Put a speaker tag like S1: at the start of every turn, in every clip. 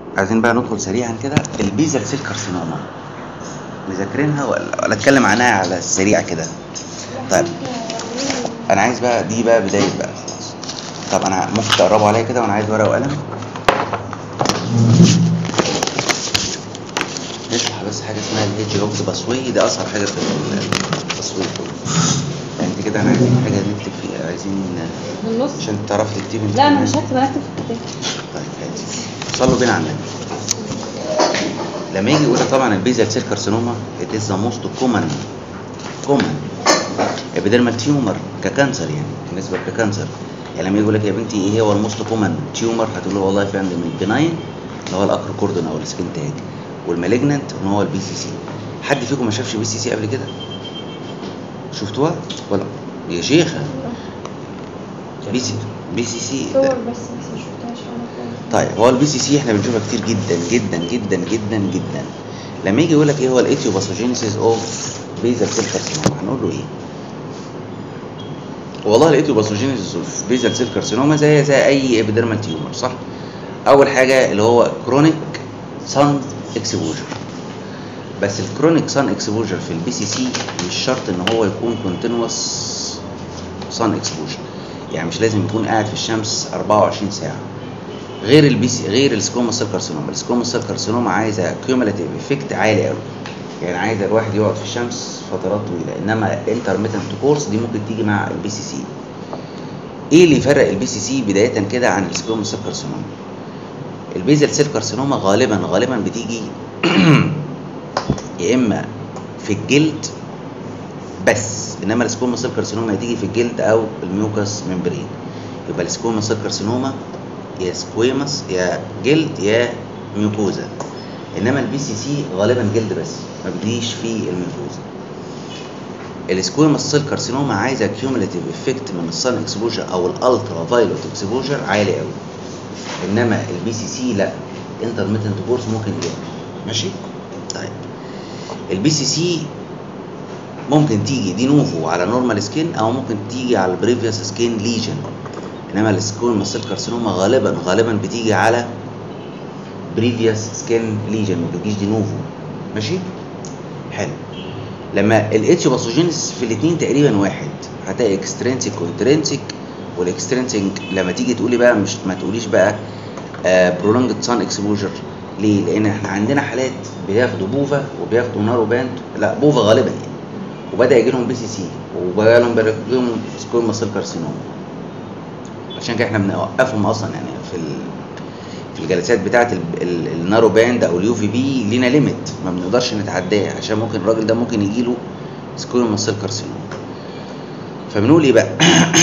S1: عايزين بقى ندخل سريعا كده البيزل سيل كارسينوما مذاكرينها ولا ولا اتكلم عنها على السريع كده طيب انا عايز بقى دي بقى بدايه بقى خلاص طب انا ممكن تقربوا عليا كده وانا عايز ورقه وقلم نشرح بس حاجه اسمها الهيدج اوف باسوي ده اشهر حاجه في الباسوي كله يعني انت كده انا عايزين حاجه نكتب فيها عايزين
S2: في النص
S1: عشان تعرفي تكتبي انت
S2: لا انا
S1: كمان.
S2: مش هكتب انا هكتب في الكتاب
S1: طيب هاتي صلوا بينا على النبي لما يجي يقول لك طبعا البيزل سيل كارسينوما it is the most common common epidermal tumor ككانسر يعني بالنسبه لككانسر يعني لما يجي يقول لك يا بنتي ايه هو الموست كومن تيومر هتقول له والله في عندي من البناين اللي هو الاكر كوردون او السكين تاج والمالجننت ان هو البي سي سي حد فيكم ما شافش بي سي سي قبل كده شفتوها ولا يا شيخه بي سي بي سي سي
S2: صور بس بس ما شفتهاش انا
S1: طيب هو البي سي سي احنا بنشوفها كتير جدا جدا جدا جدا جدا لما يجي يقول لك ايه هو الايتيوباثوجينيسيس اوف بيزل سيل كارسينوما هنقول له ايه والله الايتيوباثوجينيسيس اوف بيزل سيل كارسينوما زي زي اي ابيدرمال تيومر صح اول حاجه اللي هو كرونيك سان اكسبوجر بس الكرونيك سان اكسبوجر في البي سي سي مش شرط ان هو يكون كونتينوس سان اكسبوجر يعني مش لازم يكون قاعد في الشمس 24 ساعه غير البي سي غير السكوما سيل كارسينوما السكوما سيل كارسينوما عايزه كيوميلاتيف افكت عالي قوي يعني عايزه الواحد يقعد في الشمس فترات طويله انما انترميتنت كورس دي ممكن تيجي مع البي سي سي ايه اللي يفرق البي سي سي بدايه كده عن السكوما سيل كارسينوما البيزل سيل كارسينوما غالبا غالبا بتيجي يا اما في الجلد بس انما السكوما سيل كارسينوما هتيجي في الجلد او الميوكس ممبرين يبقى السكوما سيل كارسينوما يا سكويمس يا جلد يا ميوكوزا انما البي سي سي غالبا جلد بس ما بتجيش في الميوكوزا السكويمس سيل كارسينوما عايزه كيوميلاتيف افكت من السان اكسبوجر او الالترا فايلوت اكسبوجر عالي قوي انما البي سي سي لا انترميتنت كورس ممكن يجي ماشي طيب البي سي سي ممكن تيجي دي نوفو على نورمال سكين او ممكن تيجي على البريفيوس سكين ليجن انما السكون سيل كارسينوما غالبا غالبا بتيجي على بريفيوس سكين ليجن ما بتجيش دي نوفو ماشي حلو لما الاتيوباثوجينيس في الاثنين تقريبا واحد هتلاقي اكسترينسيك وانترينسيك والاكسترينسيك لما تيجي تقولي بقى مش ما تقوليش بقى برولونجد سان اكسبوجر ليه؟ لان احنا عندنا حالات بياخدوا بوفا وبياخدوا نارو باند لا بوفا غالبا يعني وبدا يجي لهم بي سي سي وبقى لهم بقى لهم سكون سيل كارسينوما عشان كده احنا بنوقفهم اصلا يعني في ال... في الجلسات بتاعه ال... ال... النارو باند او اليو في بي لينا ليميت ما بنقدرش نتعداه عشان ممكن الراجل ده ممكن يجي له سكون سيل كارسينوما فبنقول ايه بقى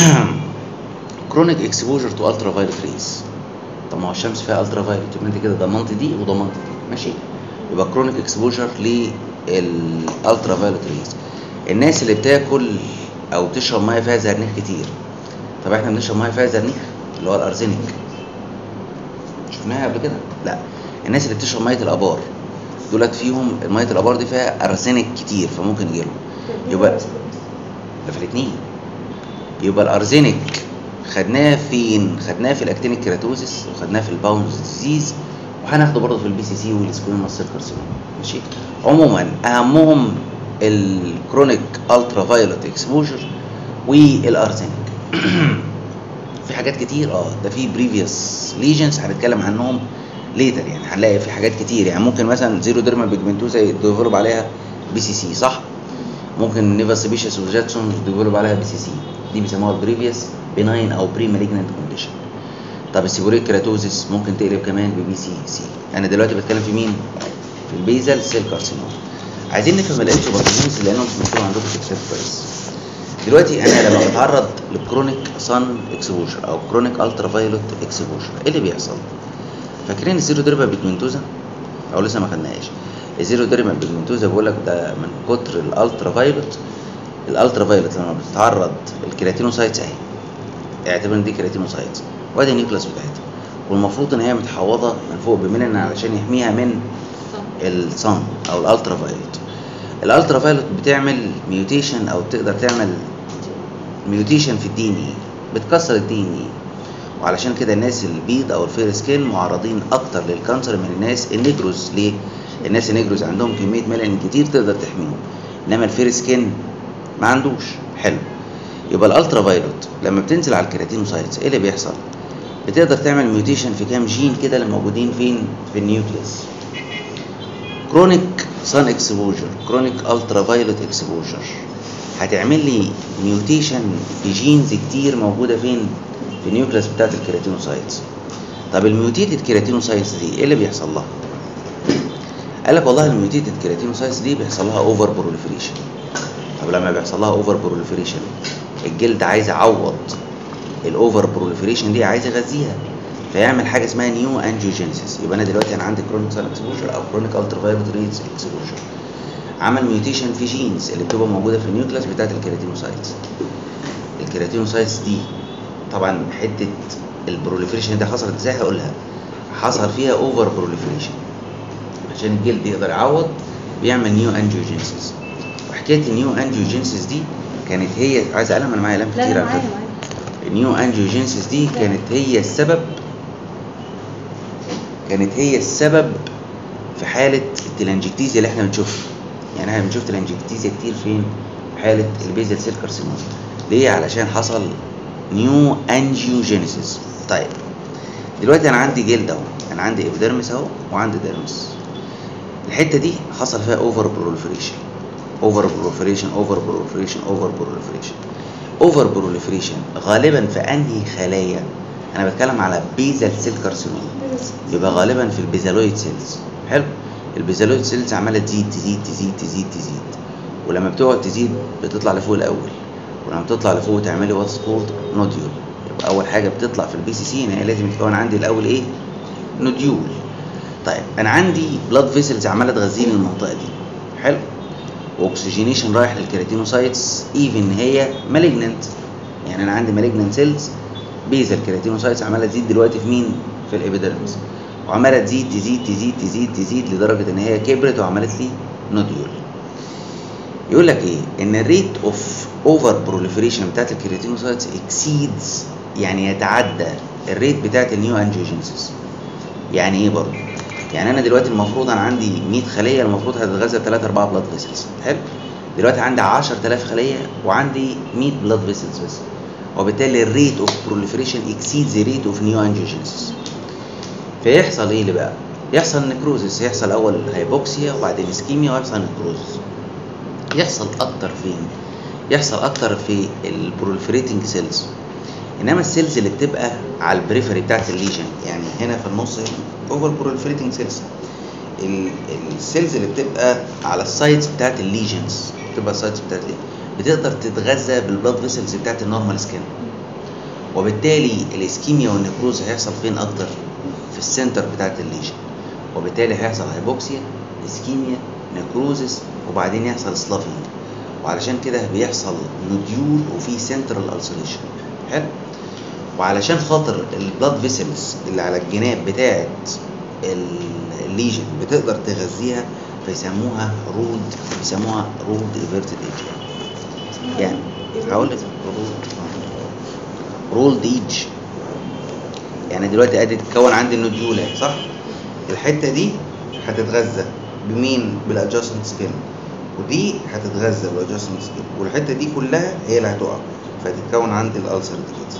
S1: كرونيك اكسبوجر تو الترا فايلوت ريز طب ما هو الشمس فيها الترا فايلوت يبقى انت كده ضمنت دي وضمنت دي ماشي يبقى كرونيك اكسبوجر للالترا فايلوت ريز الناس اللي بتاكل او بتشرب ميه فيها زرنيخ كتير طب احنا بنشرب ميه فيها زرنيخ اللي هو الارزينيك شفناها قبل كده لا الناس اللي بتشرب ميه الابار دولت فيهم ميه الابار دي فيها ارزينيك كتير فممكن يجيلهم يبقى ده في الاثنين يبقى الارزينيك خدناه فين خدناه في الاكتينيك كيراتوزيس وخدناه في الباونز ديزيز وهناخده برضه في البي سي سي والسكويما سيل كارسينوما ماشي عموما اهمهم الكرونيك الترا فايولوت اكسبوجر والارزينيك في حاجات كتير اه ده في بريفيوس ليجنز هنتكلم عنهم ليتر يعني هنلاقي في حاجات كتير يعني ممكن مثلا زيرو ديرما بيجمنتوزا يديفلوب عليها بي سي سي صح ممكن نيفا سيبيشس وجاتسون يديفلوب عليها بي سي سي دي بيسموها بريفيوس بناين او بري مالجنت كونديشن طب السيبوريك كراتوزيس ممكن تقلب كمان ببي سي سي انا دلوقتي بتكلم في مين في البيزل سيل كارسينوما عايزين نفهم الانتروباثوجينيس لانهم مش مكتوب عندكم في الكتاب كويس دلوقتي انا لما بتعرض لكرونيك سان اكسبوجر او كرونيك الترا فايولوت اكسبوجر ايه اللي بيحصل فاكرين الزيرو ديرما بيجمنتوزا او لسه ما خدناهاش الزيرو ديرما بيجمنتوزا بيقول لك ده من كتر الالترا فايولوت الالترا فايولوت لما بتتعرض الكيراتينوسايتس اهي اعتبر ان دي كيراتينوسايتس وادي النيوكلاس بتاعتها والمفروض ان هي متحوطه من فوق بميلانين علشان يحميها من الصن او الالترا فايولوت الالترا فايولوت بتعمل ميوتيشن او تقدر تعمل ميوتيشن في الدي ان اي بتكسر الدي ان اي وعلشان كده الناس البيض او الفير سكين معرضين اكتر للكانسر من الناس النيجروز ليه الناس النيجروز عندهم كميه ميلانين كتير تقدر تحميهم انما الفير سكين ما عندوش حلو يبقى الالترا فايلوت لما بتنزل على الكيراتينوسايتس ايه اللي بيحصل بتقدر تعمل ميوتيشن في كام جين كده اللي موجودين فين في النيوكليس كرونيك سان اكسبوجر كرونيك الترا فايلوت اكسبوجر هتعمل لي ميوتيشن في جينز كتير موجوده فين في النيوكليس بتاعت الكيراتينوسايتس طب الميوتيتد كيراتينوسايتس دي ايه اللي بيحصل لها قال لك والله الميوتيتد كيراتينوسايتس دي بيحصل لها اوفر بروليفريشن طب لما بيحصل لها اوفر بروليفريشن الجلد عايز يعوض الاوفر بروليفريشن دي عايز يغذيها فيعمل حاجه اسمها نيو انجيوجينيسيس يبقى انا دلوقتي انا عندي كرونيك سان اكسبوجر او كرونيك الترا فايلوت ريدز اكسبوجر عمل ميوتيشن في جينز اللي بتبقى موجوده في النيوكليس بتاعت الكيراتينوسايتس الكيراتينوسايتس دي طبعا حته البروليفريشن دي حصلت ازاي هقولها حصل فيها اوفر بروليفريشن عشان الجلد يقدر يعوض بيعمل نيو انجيوجينيسيس وحكايه النيو انجيوجينيسيس دي كانت هي عايز اقلم انا معايا قلم
S2: لا
S1: كتير
S2: لا
S1: على
S2: معايا
S1: فكره
S2: معايا
S1: النيو انجيوجينيسيس دي
S2: لا.
S1: كانت هي السبب كانت هي السبب في حالة التلانجكتيزيا اللي احنا بنشوفها يعني احنا بنشوف تلانجكتيزيا كتير فين في حالة البيزل سيل كارسينوما ليه علشان حصل نيو انجيوجينيسيس طيب دلوقتي انا عندي جلد اهو انا عندي ابيديرمس اهو وعندي ديرمس الحتة دي حصل فيها اوفر بروليفريشن اوفر بروليفريشن اوفر بروليفريشن اوفر بروليفريشن اوفر بروليفريشن غالبا في انهي خلايا انا بتكلم على بيزل سيل كارسينوما يبقى غالبا في البيزالويد سيلز حلو البيزالويد سيلز عماله تزيد تزيد تزيد تزيد تزيد ولما بتقعد تزيد بتطلع لفوق الاول ولما بتطلع لفوق تعملي واتس كولد نوديول يبقى اول حاجه بتطلع في البي سي سي ان هي لازم يتكون عندي الاول ايه نوديول طيب انا عندي بلاد فيسلز عماله تغذيني المنطقه دي حلو واكسجينيشن رايح للكيراتينوسايتس ايفن هي مالجننت يعني انا عندي مالجننت سيلز بيزل كيراتينوسايتس عماله تزيد دلوقتي في مين في الابيديرمس وعماله تزيد تزيد تزيد تزيد تزيد لدرجه ان هي كبرت وعملت لي نوديول يقول لك ايه ان الريت اوف اوفر بروليفريشن بتاعت الكيراتينوسايتس اكسيدز يعني يتعدى الريت بتاعت النيو انجيوجينيسيس يعني ايه برضه يعني انا دلوقتي المفروض انا عندي 100 خليه المفروض هتتغذى 3 4 بلاد فيسلز حلو دلوقتي عندي 10000 خليه وعندي 100 بلاد فيسلز بس وبالتالي الريت اوف بروليفريشن اكسيدز ريت اوف نيو انجيوجينيسيس فيحصل ايه اللي بقى يحصل نكروزس يحصل اول هايبوكسيا وبعدين اسكيميا ويحصل نكروزس يحصل اكتر فين يحصل اكتر في البروليفريتنج سيلز انما السيلز اللي بتبقى على البريفري بتاعت الليجن يعني هنا في النص اوفر بروليفريتنج سيلز السيلز اللي بتبقى على السايتس بتاعت الليجنز بتبقى السايتس بتاعت الليجن بتقدر تتغذى بالبلاد فيسلز بتاعت النورمال سكين وبالتالي الاسكيميا والنكروز هيحصل فين اكتر في السنتر بتاعت الليجن وبالتالي هيحصل هايبوكسيا اسكيميا نكروزس وبعدين يحصل سلافينج وعلشان كده بيحصل نوديول وفي سنترال السريشن حلو وعلشان خاطر البلاد فيسلز اللي على الجناب بتاعت ال- الليجن بتقدر تغذيها فيسموها رود بيسموها رود ايفيرتد ايج يعني هقول لك رولد ايج يعني دلوقتي ادي تتكون عندي النوديولا صح الحته دي هتتغذى بمين بالادجاستنت سكين ودي هتتغذى بالادجاستنت سكين والحته دي كلها هي اللي هتقع فهتتكون عندي الالسر دي كده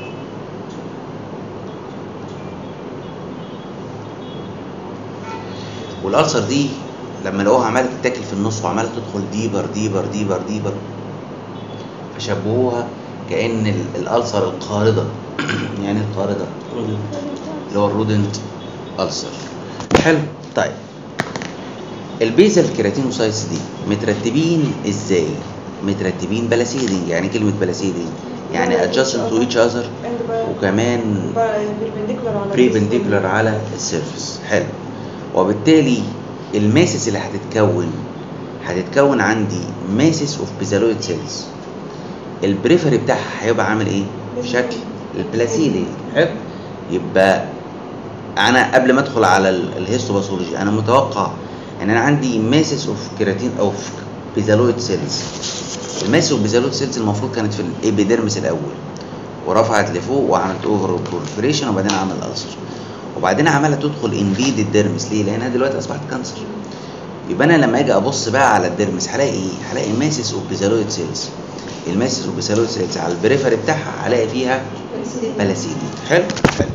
S1: والالسر دي لما لقوها عماله تتاكل في النص وعماله تدخل ديبر ديبر ديبر ديبر فشبهوها كان ال- الالسر القارضه يعني القارضه اللي هو الرودنت ألسر حلو طيب البيزل كيراتينوسايتس دي مترتبين ازاي مترتبين بلاسيدنج يعني كلمه بلاسيدنج يعني adjacent to each other وكمان بريبنديكولار على السيرفيس حلو وبالتالي الماسس اللي هتتكون هتتكون عندي ماسس اوف بيزالويد سيلز البريفري بتاعها هيبقى عامل ايه شكل البلاسيدي حلو يبقى انا قبل ما ادخل على ال- الهيستوباثولوجي انا متوقع ان انا عندي ماسس اوف كيراتين او بيزالويد سيلز الماسس اوف بيزالويد سيلز المفروض كانت في الابيديرمس الاول ورفعت لفوق وعملت اوفر بروليفريشن وبعدين عمل السر وبعدين عماله تدخل انفيد الديرمس ليه؟ لانها دلوقتي اصبحت كانسر يبقى انا لما اجي ابص بقى على الديرمس هلاقي ايه؟ هلاقي ماسس اوبيزالويد سيلز الماسس اوبيزالويد سيلز على البريفري بتاعها هلاقي فيها بلاسيدي حلو حلو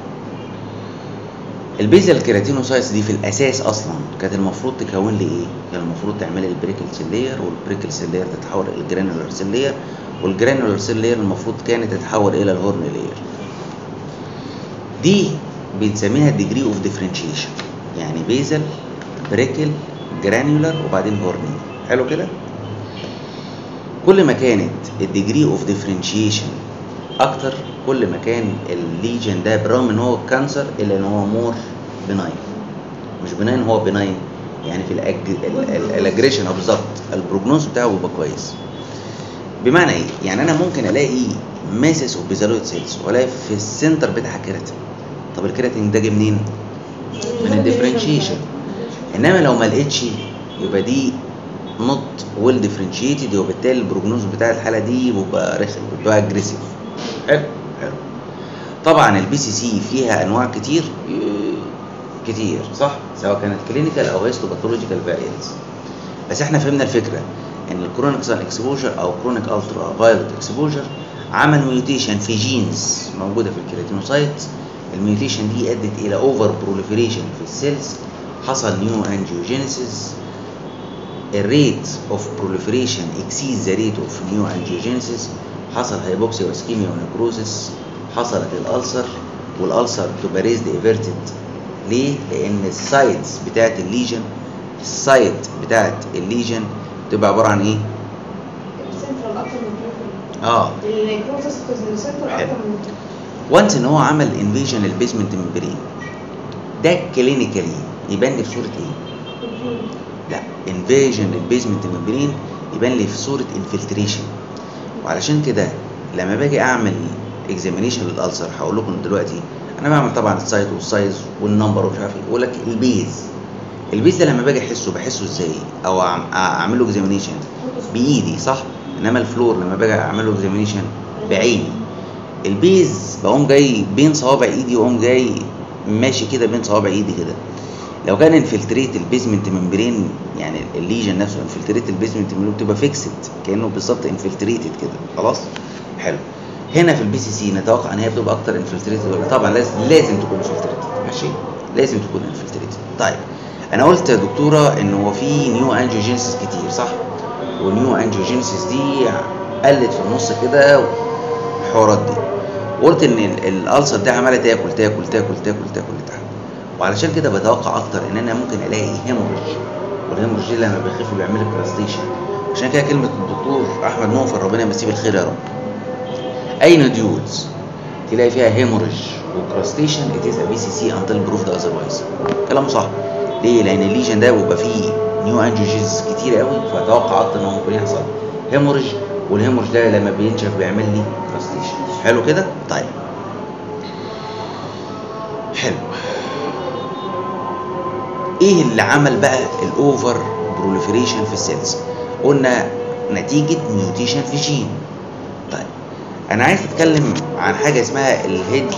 S1: البيزل كيراتينوسايتس دي في الاساس اصلا كانت المفروض تكون لي ايه؟ كان المفروض تعمل لي البريكل سيلير والبريكل سيلير تتحول الى الجرانولار سيلير والجرانولار سيلير المفروض كانت تتحول الى الهورن لير دي بنسميها الديجري اوف ديفرنشيشن يعني بيزل بريكل جرانولار وبعدين هورني حلو كده؟ كل ما كانت الديجري اوف ديفرنشيشن اكتر كل ما كان الليجن ده برغم ان هو كانسر الا ان هو مور بناين مش بناين هو بناين يعني في الأج... ال- ال- الاجريشن اه بالظبط البروجنوز بتاعه بيبقى كويس بمعنى ايه يعني انا ممكن الاقي ماسس اوبيزالويد سيلز والاقي في السنتر بتاع كيراتين طب الكيراتين ده جه منين من الديفرنشيشن انما لو ما لقيتش يبقى دي نوت ويل ديفرنشيتد وبالتالي البروجنوز بتاع الحاله دي بيبقى رخم بيبقى اجريسيف حلو حلو طبعا البي سي سي فيها انواع كتير ي- كتير صح سواء كانت كلينيكال او هيستوباثولوجيكال فاريانتس بس احنا فهمنا الفكره ان الكرونيك سان اكسبوجر او كرونيك الترا فايلوت اكسبوجر عمل ميوتيشن في جينز موجوده في الكيراتينوسايتس الميوتيشن دي ادت الى اوفر بروليفريشن في السيلز حصل نيو انجيوجينيسيس الريت اوف بروليفريشن exceeds the rate of new angiogenesis حصل هايبوكسيا واسكيميا ونكروزس حصلت الالسر والالسر تبقى ريزد ايفيرتد ليه؟ لان السايتس بتاعت الليجن السايت بتاعت الليجن تبقى عباره عن ايه؟
S2: السنترال اكتر من البريفرال
S1: اه
S2: النيكروزس في السنترال
S1: حلو.
S2: اكتر من
S1: وانس ان هو عمل انفيجن للبيزمنت ممبرين ده كلينيكالي يبان لي في صوره ايه؟
S2: البريفرال.
S1: لا انفيجن للبيزمنت ممبرين يبان لي في صوره انفلتريشن وعلشان كده لما باجي اعمل اكزامينيشن للالسر هقول لكم دلوقتي انا بعمل طبعا السايت والسايز والنمبر ومش عارف ايه يقول لك البيز البيز ده لما باجي احسه بحسه ازاي او أعم- اعمل له اكزامينيشن بايدي صح انما الفلور لما باجي اعمل له اكزامينيشن بعيني البيز بقوم جاي بين صوابع ايدي واقوم جاي ماشي كده بين صوابع ايدي كده لو كان انفلتريت البيزمنت ممبرين يعني الليجن نفسه انفلتريت البيزمنت ممبرين بتبقى فيكسد كانه بالظبط انفلتريتد كده خلاص حلو هنا في البي سي سي نتوقع ان هي بتبقى اكتر انفلتريتد ولا طبعا لازم لازم تكون انفلتريتد ماشي لازم تكون انفلتريتد طيب انا قلت يا دكتوره ان هو في نيو انجيوجينيسيس كتير صح ونيو انجيوجينيسيس دي قلت في النص كده الحوارات دي وقلت ان ال- الالسر دي عماله تاكل تاكل تاكل تاكل تاكل لتحت وعلشان كده بتوقع اكتر ان انا ممكن الاقي هيموريج والهيموريج دي لما بيخف بيعمل لي كراستيشن عشان كده كلمه الدكتور احمد نوفل ربنا يمسيه بالخير يا رب اي نوديولز تلاقي فيها هيموريج وكراستيشن it is a BCC until proved otherwise كلامه صح ليه؟ لان الليجن ده بيبقى فيه نيو انجيوجيز كتير قوي فاتوقع اكتر ان هو ممكن يحصل هيموريج والهيموريج ده لما بينشف بيعمل لي كراستيشن حلو كده؟ طيب حلو ايه اللي عمل بقى الاوفر بروليفريشن في السيلز قلنا نتيجه ميوتيشن في جين طيب انا عايز اتكلم عن حاجه اسمها الهيدج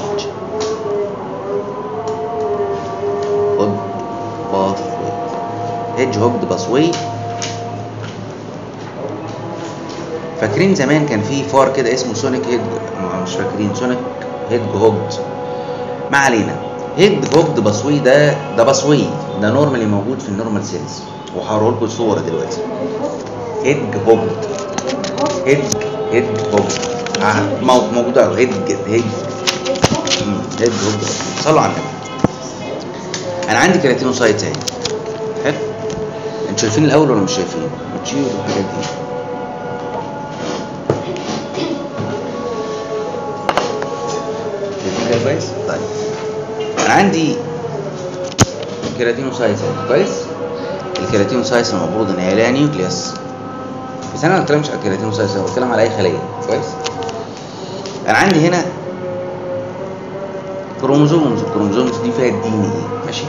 S1: هوج باثوي هيدج هوج باثوي فاكرين زمان كان في فار كده اسمه سونيك هيد مش فاكرين سونيك هيد هوج ما علينا هيد هوج باثوي ده ده باثوي ده نورمالي موجود في النورمال سيلز وهوريه لكم صوره دلوقتي هيد هوج هيد هيد هوج آه، مو- موجود اهو هيد هيد مم، هيد هوج صلوا على النبي انا عندي كيراتينوسايتس اهي حلو انتوا شايفين الاول ولا مش شايفين؟ ما تشيلوا الحاجات دي شايفين كده كويس؟ طيب انا عندي كيراتينوسايتس اهي كويس؟ الكيراتينوسايتس المفروض ان هي لها نيوكليوس بس انا ما بتكلمش على الكيراتينوسايتس انا بتكلم على اي خليه كويس؟ انا عندي هنا كروموزومز الكروموزومز دي فيها الدي ان ايه ماشي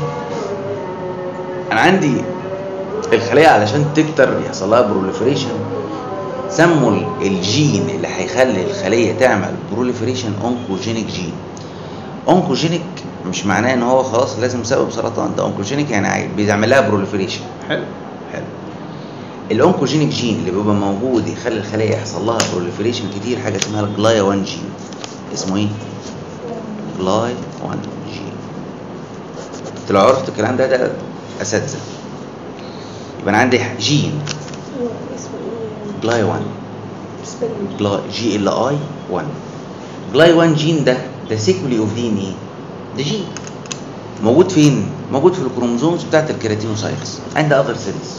S1: انا عندي الخليه علشان تكتر يحصل لها بروليفريشن سموا ال- الجين اللي هيخلي الخليه تعمل بروليفريشن اونكوجينيك جين اونكوجينيك مش معناه ان هو خلاص لازم يسبب سرطان ده اونكوجينيك يعني عاي- بيعمل لها بروليفريشن حلو حلو الاونكوجينيك جين اللي بيبقى موجود يخلي الخليه يحصل لها بروليفريشن كتير حاجه اسمها الجلايا 1 جين اسمه ايه جلاي 1 جين انت لو عرفت الكلام ده ده اساتذه يبقى انا عندي جين
S2: هو اسمه ايه؟
S1: جلاي 1
S2: سبيلنج
S1: جلا جي ال اي 1 جلاي 1 جين ده ده سيكولي اوف دي ان ايه ده جين موجود فين موجود في الكروموزومز بتاعت الكيراتينوسايتس عند اذر سيلز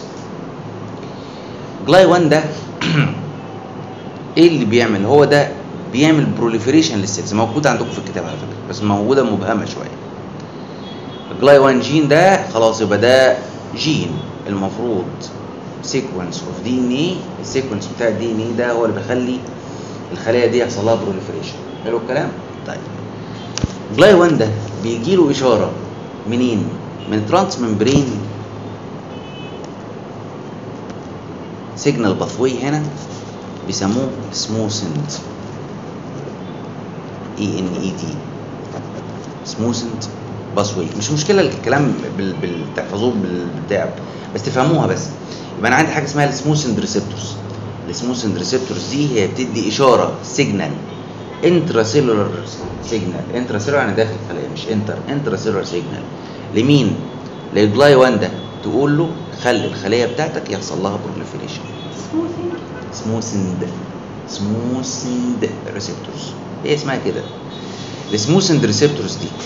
S1: جلاي 1 ده ايه اللي بيعمل هو ده بيعمل بروليفريشن للسيلز موجود عندكم في الكتاب على فكره بس موجوده مبهمه شويه الجلاي 1 جين ده خلاص يبقى ده جين المفروض سيكونس اوف دي ان ايه السيكونس بتاع الدي ان ايه ده هو اللي بيخلي الخلايا دي يحصل لها بروليفريشن حلو الكلام طيب جلاي 1 ده بيجي له اشاره منين من ترانس ممبرين سيجنال باثوي هنا بيسموه سموثند اي ان اي دي سموثند باثوي مش مشكله الكلام بال... بال... تحفظوه بالبتاع بس تفهموها بس يبقى انا عندي حاجه اسمها السموثند ريسبتورز السموثند ريسبتورز دي هي بتدي اشاره سيجنال انتراسيلولار سيجنال انتراسيلولار يعني داخل الخليه مش انتر انتراسيلولار سيجنال لمين للجلاي 1 ده تقول له خلي الخليه بتاعتك يحصل لها بروليفريشن
S2: سموثينج
S1: سموثند سموثند ريسبتورز هي اسمها كده السموثند ريسبتورز دي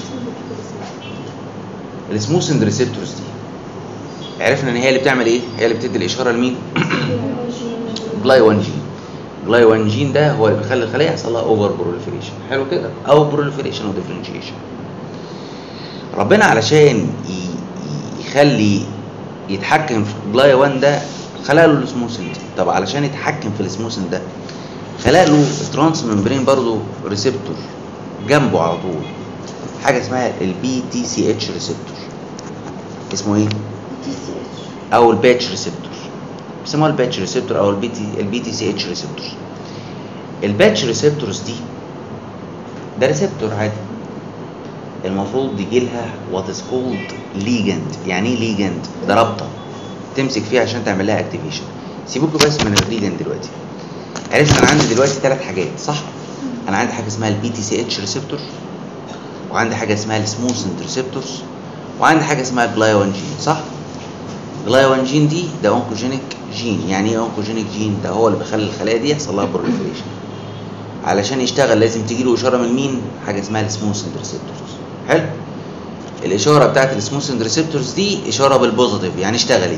S1: السموثند ريسبتورز دي عرفنا ان هي اللي بتعمل ايه هي اللي بتدي الاشاره لمين جلاي 1 جين جلاي 1 جين ده هو اللي بيخلي الخليه يحصل لها اوفر بروليفريشن حلو كده او بروليفريشن وديفرنشيشن ربنا علشان ي- ي- يخلي يتحكم في جلاي 1 ده خلق له السموثند طب علشان يتحكم في السموثند ده خلق له ترانس ممبرين برضه ريسبتور جنبه على طول حاجه اسمها البي تي سي اتش ريسبتور اسمه ايه
S2: تي سي اتش
S1: او الباتش ريسبتور بيسموها الباتش ريسبتور او البي تي البي تي سي اتش ريسبتور الباتش ريسبتورز دي ده ريسبتور عادي المفروض يجي لها وات از كولد ليجند يعني ايه ليجند ده رابطه تمسك فيها عشان تعمل لها اكتيفيشن سيبوكوا بس من الليجند دلوقتي عرفت انا عندي دلوقتي ثلاث حاجات صح انا عندي حاجه اسمها البي تي سي اتش ريسبتور وعندي حاجه اسمها السموثند ريسبتورز وعندي حاجه اسمها جلايون جين صح جلايون جين دي ده اونكوجينيك جين يعني ايه اونكوجينيك جين ده هو اللي بيخلي الخلايا دي يحصل لها بروليفريشن علشان يشتغل لازم تيجي له اشاره من مين حاجه اسمها السموثند ريسبتورز حلو الاشاره بتاعت السموثند ريسبتورز دي اشاره بالبوزيتيف يعني اشتغلي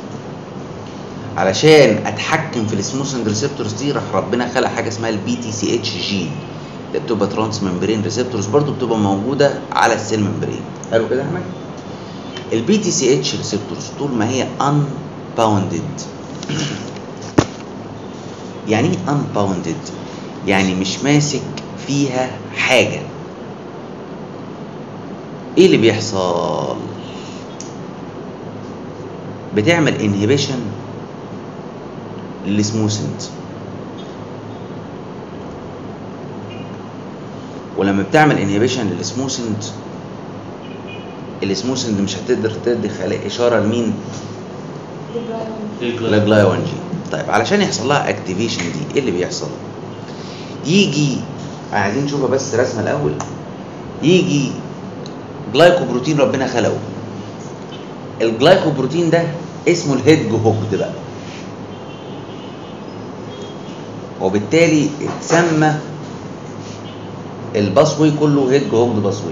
S1: علشان اتحكم في السموثند ريسبتورز دي راح ربنا خلق حاجه اسمها البي تي سي اتش جين ده بتبقى ترانس ممبرين ريسبتورز برضو بتبقى موجوده على السيل ممبرين حلو كده يا احمد البي تي سي اتش ريسبتورز طول ما هي ان باوندد يعني ايه ان باوندد يعني مش ماسك فيها حاجه ايه اللي بيحصل بتعمل انهبيشن للسموثند ولما بتعمل انهبيشن للسموثند السموثند مش هتقدر تدي خلايا اشاره لمين لجلايون جين طيب علشان يحصل لها اكتيفيشن دي ايه اللي بيحصل يجي عايزين نشوفها بس رسمه الاول يجي جلايكوبروتين ربنا خلقه الجلايكوبروتين ده اسمه الهيد هوكد بقى وبالتالي اتسمى الباسوي كله هيد هوكد باسوي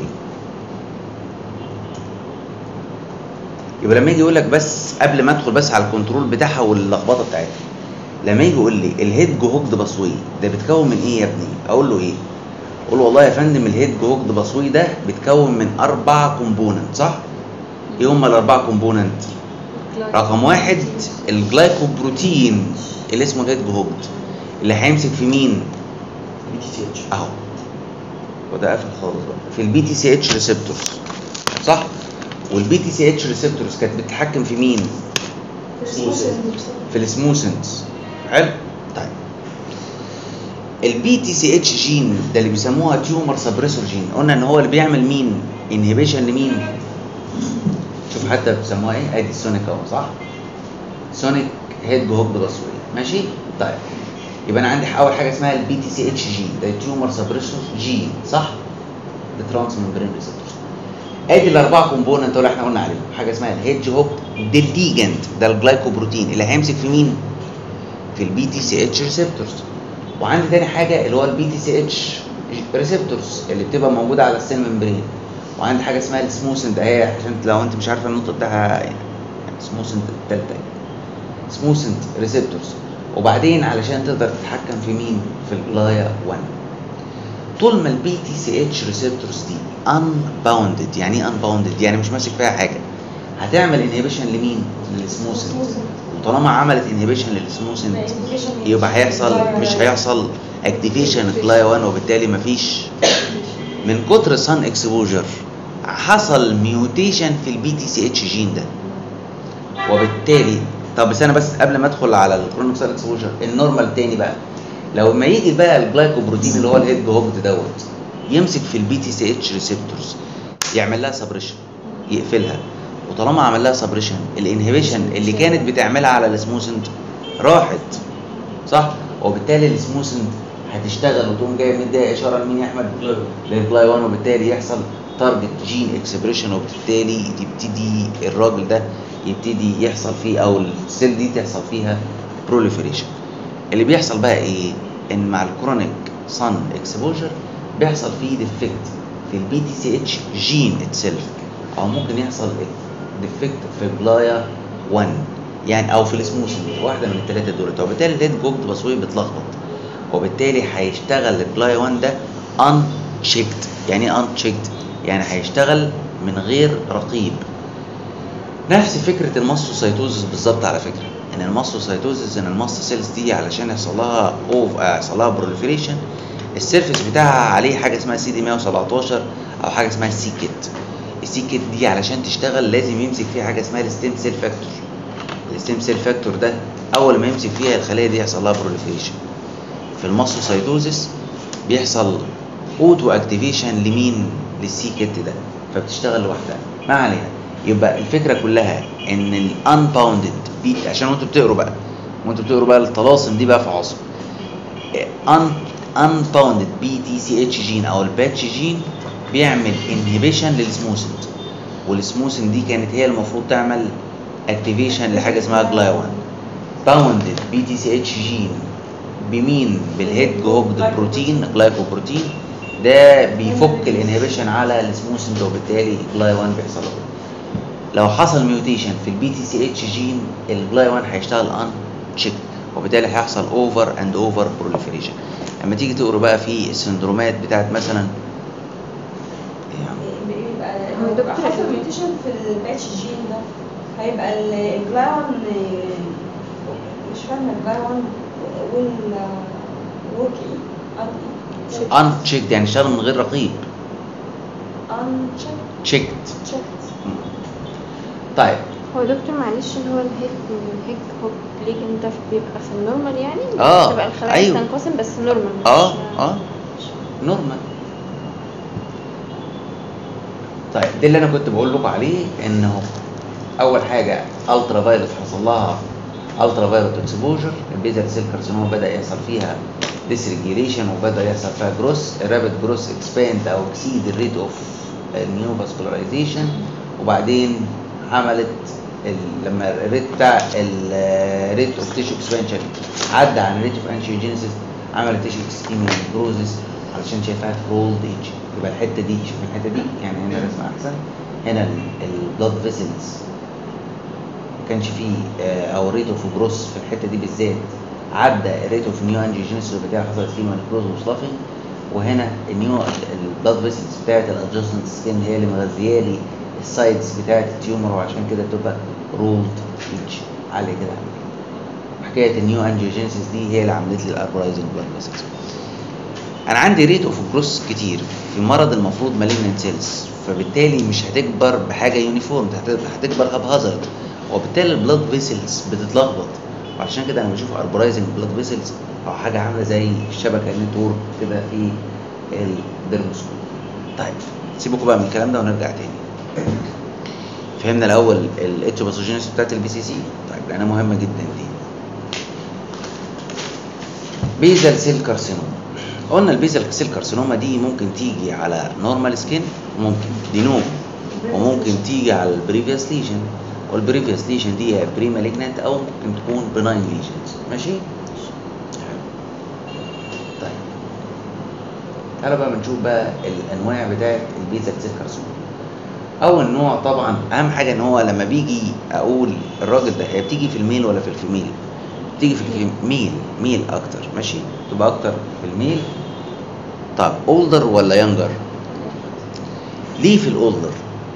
S1: يبقى لما يجي يقول لك بس قبل ما ادخل بس على الكنترول بتاعها واللخبطه بتاعتها لما يجي يقول لي الهيد هوكد باسوي ده بيتكون من ايه يا ابني اقول له ايه اقول له والله يا فندم الهيد هوكد باسوي ده بيتكون من اربع كومبوننت صح ايه هم الاربع كومبوننت رقم واحد الجلايكوبروتين اللي اسمه الهيد هوكد اللي هيمسك في مين
S3: بي تي سي اتش
S1: اهو وده قافل خالص بقى في البي تي سي اتش ريسبتورز صح والبي تي سي اتش ريسبتورز كانت بتتحكم في مين في السموثنز حلو طيب البي تي سي اتش جين ده اللي بيسموها تيومر سبريسور جين قلنا ان هو اللي بيعمل مين انهبيشن لمين شوف حتى بيسموها ايه ادي السونيك اهو صح سونيك هيد هوب تصوير ماشي طيب يبقى انا عندي اول حاجه اسمها البي تي سي اتش جين ده تيومر سبريسور جين صح ده ترانس ممبرين ريسبتورز ادي الاربعه كومبوننت اللي احنا قلنا عليهم حاجه اسمها الهيدج هوب ده الليجند ده الجلايكوبروتين اللي هيمسك في مين في البي تي سي اتش ريسبتورز وعندي تاني حاجه اللي هو البي تي سي اتش ريسبتورز اللي بتبقى موجوده على السيل ممبرين وعندي حاجه اسمها السموسند اهي عشان لو انت مش عارفه النقطه بتاعها يعني سموسند التالتة سموسند ريسبتورز وبعدين علشان تقدر تتحكم في مين في الجلايا 1 طول ما البي تي سي اتش ريسبتورز دي unbounded يعني ايه unbounded يعني مش ماسك فيها حاجه هتعمل انهبيشن لمين للسموسند وطالما عملت انهبيشن للسموسند يبقى هيحصل مش هيحصل اكتيفيشن جلايا 1 وبالتالي مفيش من كتر السان اكسبوجر حصل ميوتيشن في البي تي سي اتش جين ده وبالتالي طب بس انا بس قبل ما ادخل على الكرونيك سان اكسبوجر النورمال تاني بقى لو ما يجي بقى الجلايكوبروتين اللي هو الهيد هوبت دوت يمسك في البي تي سي اتش ريسبتورز يعمل لها سبريشن يقفلها وطالما عمل لها سبريشن الانهبيشن اللي كانت بتعملها على السموسند راحت صح وبالتالي السموسند هتشتغل وتقوم جايه مديها اشاره لمين يا احمد؟ للجلاي 1 وبالتالي يحصل تارجت جين اكسبريشن وبالتالي يبتدي الراجل ده يبتدي يحصل فيه او السيل دي تحصل فيها بروليفريشن اللي بيحصل بقى ايه؟ ان مع الكرونيك سان اكسبوجر بيحصل فيه ديفكت في البي تي سي اتش جين اتسيلف او ممكن يحصل ديفكت في جلايا 1 يعني او في السموثنج واحده من الثلاثه دول وبالتالي الهيد جوج بصوي بتلخبط وبالتالي هيشتغل الجلايا 1 ده ان تشيكد يعني ايه ان تشيكد يعني هيشتغل من غير رقيب نفس فكره الماستوسايتوزس بالظبط على فكره ان الماستوسايتوزس ان الماست سيلز دي علشان يحصل لها اوف يحصل لها بروليفريشن السيرفيس بتاعها عليه حاجه اسمها سي دي 117 او حاجه اسمها السي كيت السي كيت دي علشان تشتغل لازم يمسك فيها حاجه اسمها الستيم سيل فاكتور الستيم سيل فاكتور ده اول ما يمسك فيها الخلايا دي يحصل لها بروليفريشن في الماستوسايتوزس بيحصل اوتو اكتيفيشن لمين للسي كيت ده فبتشتغل لوحدها ما علينا يبقى الفكره كلها ان الانباوندد بي عشان وانتوا بتقروا بقى وانتوا بتقروا بقى الطلاسم دي بقى في عصب ان unbounded بي تي سي اتش جين او الباتش جين بيعمل انهبيشن للسموسند والسموسند دي كانت هي المفروض تعمل اكتيفيشن لحاجه اسمها جلاي 1 باوندد بي تي سي اتش جين بمين بالهيد جوجد بروتين جلايكوبروتين ده بيفك الانهبيشن على السموسند وبالتالي جلاي 1 بيحصل له لو حصل ميوتيشن في البي تي سي اتش جين الجلاي 1 هيشتغل ان تشيك وبالتالي هيحصل اوفر اند اوفر بروليفريشن لما تيجي تقرا بقى في السندرومات بتاعت مثلا
S3: بيبقى
S2: هو دكتور
S3: حصل
S2: إيه؟
S3: ميوتيشن في الباتش جين ده هيبقى ال- الجلايون مش فاهمه الجلايون وال ورك ايه؟
S1: ان تشيكد يعني اشتغل من غير رقيب
S3: ان
S1: تشيكد
S3: تشيكت
S1: طيب
S2: هو دكتور معلش اللي هو الهيد الهيد هوب ليجن ده بيبقى في النورمال يعني
S1: آه،
S2: تبقى الخلايا
S1: أيوه.
S2: تنقسم بس نورمال مش-
S1: اه اه نورمال طيب ده اللي انا كنت بقول لكم عليه انه اول حاجه الترا فايروس حصل لها الترا فايروس اكسبوجر البيزل سيل كارسينوما بدا يحصل فيها ديسريجيليشن وبدا يحصل فيها جروس الرابid جروس اكسباند او اكسيد الريت اوف النيو فاسكولاريزيشن وبعدين عملت ال- لما الريت بتاع الريت اوف تيشو اكسبانشن عدى عن الريت اوف انشيوجينيسيس عملت تيشو اكسكيميا بروزس علشان شايفاها في رولد ايج يبقى الحته دي شوف الحته دي يعني هنا رسمه احسن هنا البلاد فيسلز ما كانش فيه آه، او الريت اوف جروس في الحته دي بالذات عدى الريت اوف نيو انجيوجينيسيس وبتاع حصلت فيه مانيكروز وسلافنج وهنا النيو البلاد فيسلز بتاعت الادجستنت سكين هي اللي مغذيه لي السايدز بتاعت التيومر وعشان كده بتبقى رولد ايج عاليه كده عالية كده. حكايه النيو انجيوجينيسيس دي هي اللي عملت لي الاربرايزنج بلاد فيسلز انا عندي ريت اوف جروس كتير في مرض المفروض مالجنت سيلز فبالتالي مش هتكبر بحاجه يونيفورم هتكبر هبهزرد وبالتالي البلاد فيسلز بتتلخبط وعشان كده انا بشوف اربرايزنج بلاد فيسلز او حاجه عامله زي الشبكه النتورك كده في الدرموسكوب طيب سيبكم بقى من الكلام ده ونرجع تاني فهمنا الاول الاتش باثوجينيس بتاعت البي سي سي طيب لانها مهمه جدا دي بيزل سيل كارسينوما قلنا البيزل سيل كارسينوما دي ممكن تيجي على نورمال سكين ممكن دي نوم وممكن تيجي على البريفيوس ليجن والبريفيوس ليجن دي يا بري مالجنانت او ممكن تكون بناين ليجنز ماشي حلو. طيب تعالوا بقى بنشوف بقى الانواع بتاعت البيزل سيل كارسينوما اول نوع طبعا اهم حاجه ان هو لما بيجي اقول الراجل ده هي بتيجي في الميل ولا في الفيميل بتيجي في الفيميل ميل اكتر ماشي تبقى اكتر في الميل طب اولدر ولا يونجر ليه في الاولدر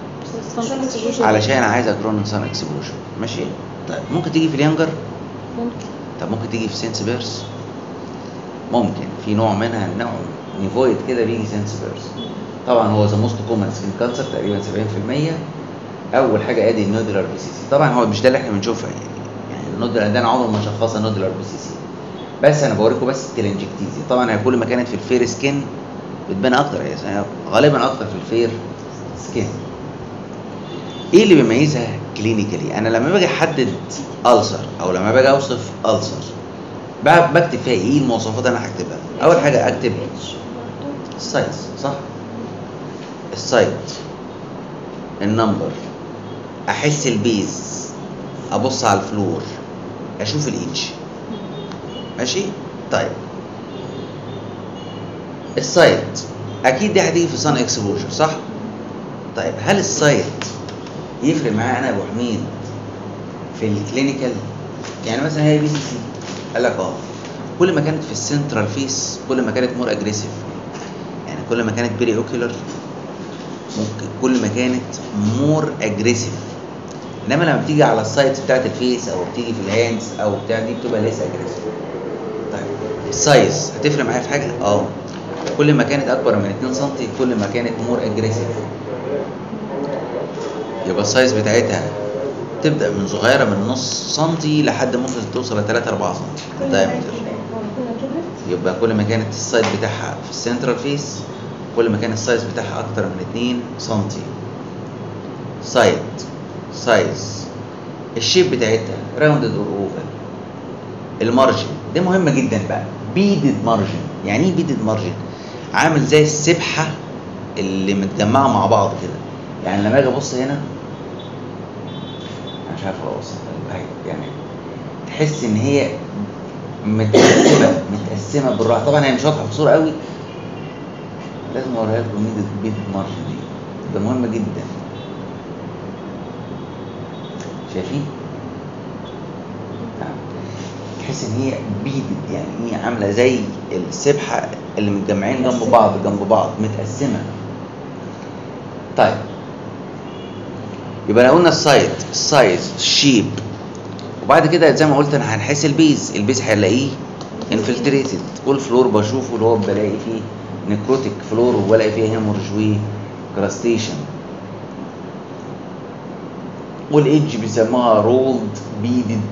S1: علشان عايز اكرون سان اكسبوجر ماشي طيب ممكن تيجي في اليونجر
S2: ممكن
S1: طب ممكن تيجي في سينس بيرس ممكن في نوع منها نوع نيفويد كده بيجي سينس بيرس طبعا هو ذا موست كومن سكين كانسر تقريبا 70% اول حاجه ادي النودولار بي سي سي طبعا هو مش ده اللي احنا بنشوفها يعني يعني النودولار ده انا عمري ما شخصها نودولار بي سي سي بس انا بوريكم بس التلنجكتيزي طبعا هي كل ما كانت في الفير سكين بتبان اكتر هي غالبا اكتر في الفير سكين ايه اللي بيميزها كلينيكالي انا لما باجي احدد ألسر او لما باجي اوصف ألسر ب- بكتب فيها ايه المواصفات اللي انا هكتبها اول حاجه اكتب السايز صح السايت النمبر احس البيز ابص على الفلور اشوف الايدج ماشي طيب السايت اكيد دي هتيجي في صن اكسبوجر صح طيب هل السايت يفرق معايا انا يا ابو حميد في الكلينيكال يعني مثلا هي بي سي سي قال لك اه كل ما كانت في السنترال فيس كل ما كانت مور اجريسيف يعني كل ما كانت بيري اوكيولر ممكن كل ما كانت مور اجريسيف انما لما بتيجي على السايتس بتاعت الفيس او بتيجي في الهاندز او بتاع دي بتبقى ليس اجريسيف طيب السايز هتفرق معايا في حاجه اه كل ما كانت اكبر من 2 سم كل ما كانت مور اجريسيف يبقى السايز بتاعتها تبدا من صغيره من نص سنتي لحد ممكن توصل ل 3 4 سم
S3: كل ما
S1: دايمتر
S3: كنا كبرت
S1: يبقى كل ما كانت السايز بتاعها في السنترال فيس كل ما كان السايز بتاعها اكتر من 2 سنتي سايد سايز الشيب بتاعتها راوندد اور اوفال المارجن ده مهمه جدا بقى بيدد مارجن يعني ايه بيدد مارجن عامل زي السبحه اللي متجمعه مع بعض كده يعني لما اجي ابص هنا انا مش عارف اوصف يعني تحس ان هي متقسمه متقسمه بالراحه طبعا هي مش واضحه في الصوره قوي لازم اوريها لكم ميدد بيدد مارجن دي ده مهمه جدا شايفين؟ نعم. تحس ان هي بيدد يعني هي عامله زي السبحه اللي متجمعين جنب بعض جنب بعض متقسمه طيب يبقى لو قلنا السايز السايز الشيب وبعد كده زي ما قلت انا هنحس البيز البيز هنلاقيه انفلتريتد والفلور بشوفه اللي هو بلاقي فيه نكروتيك فلور وبلاقي فيه هيمورجوي كراستيشن والايدج بيسموها رولد بيدد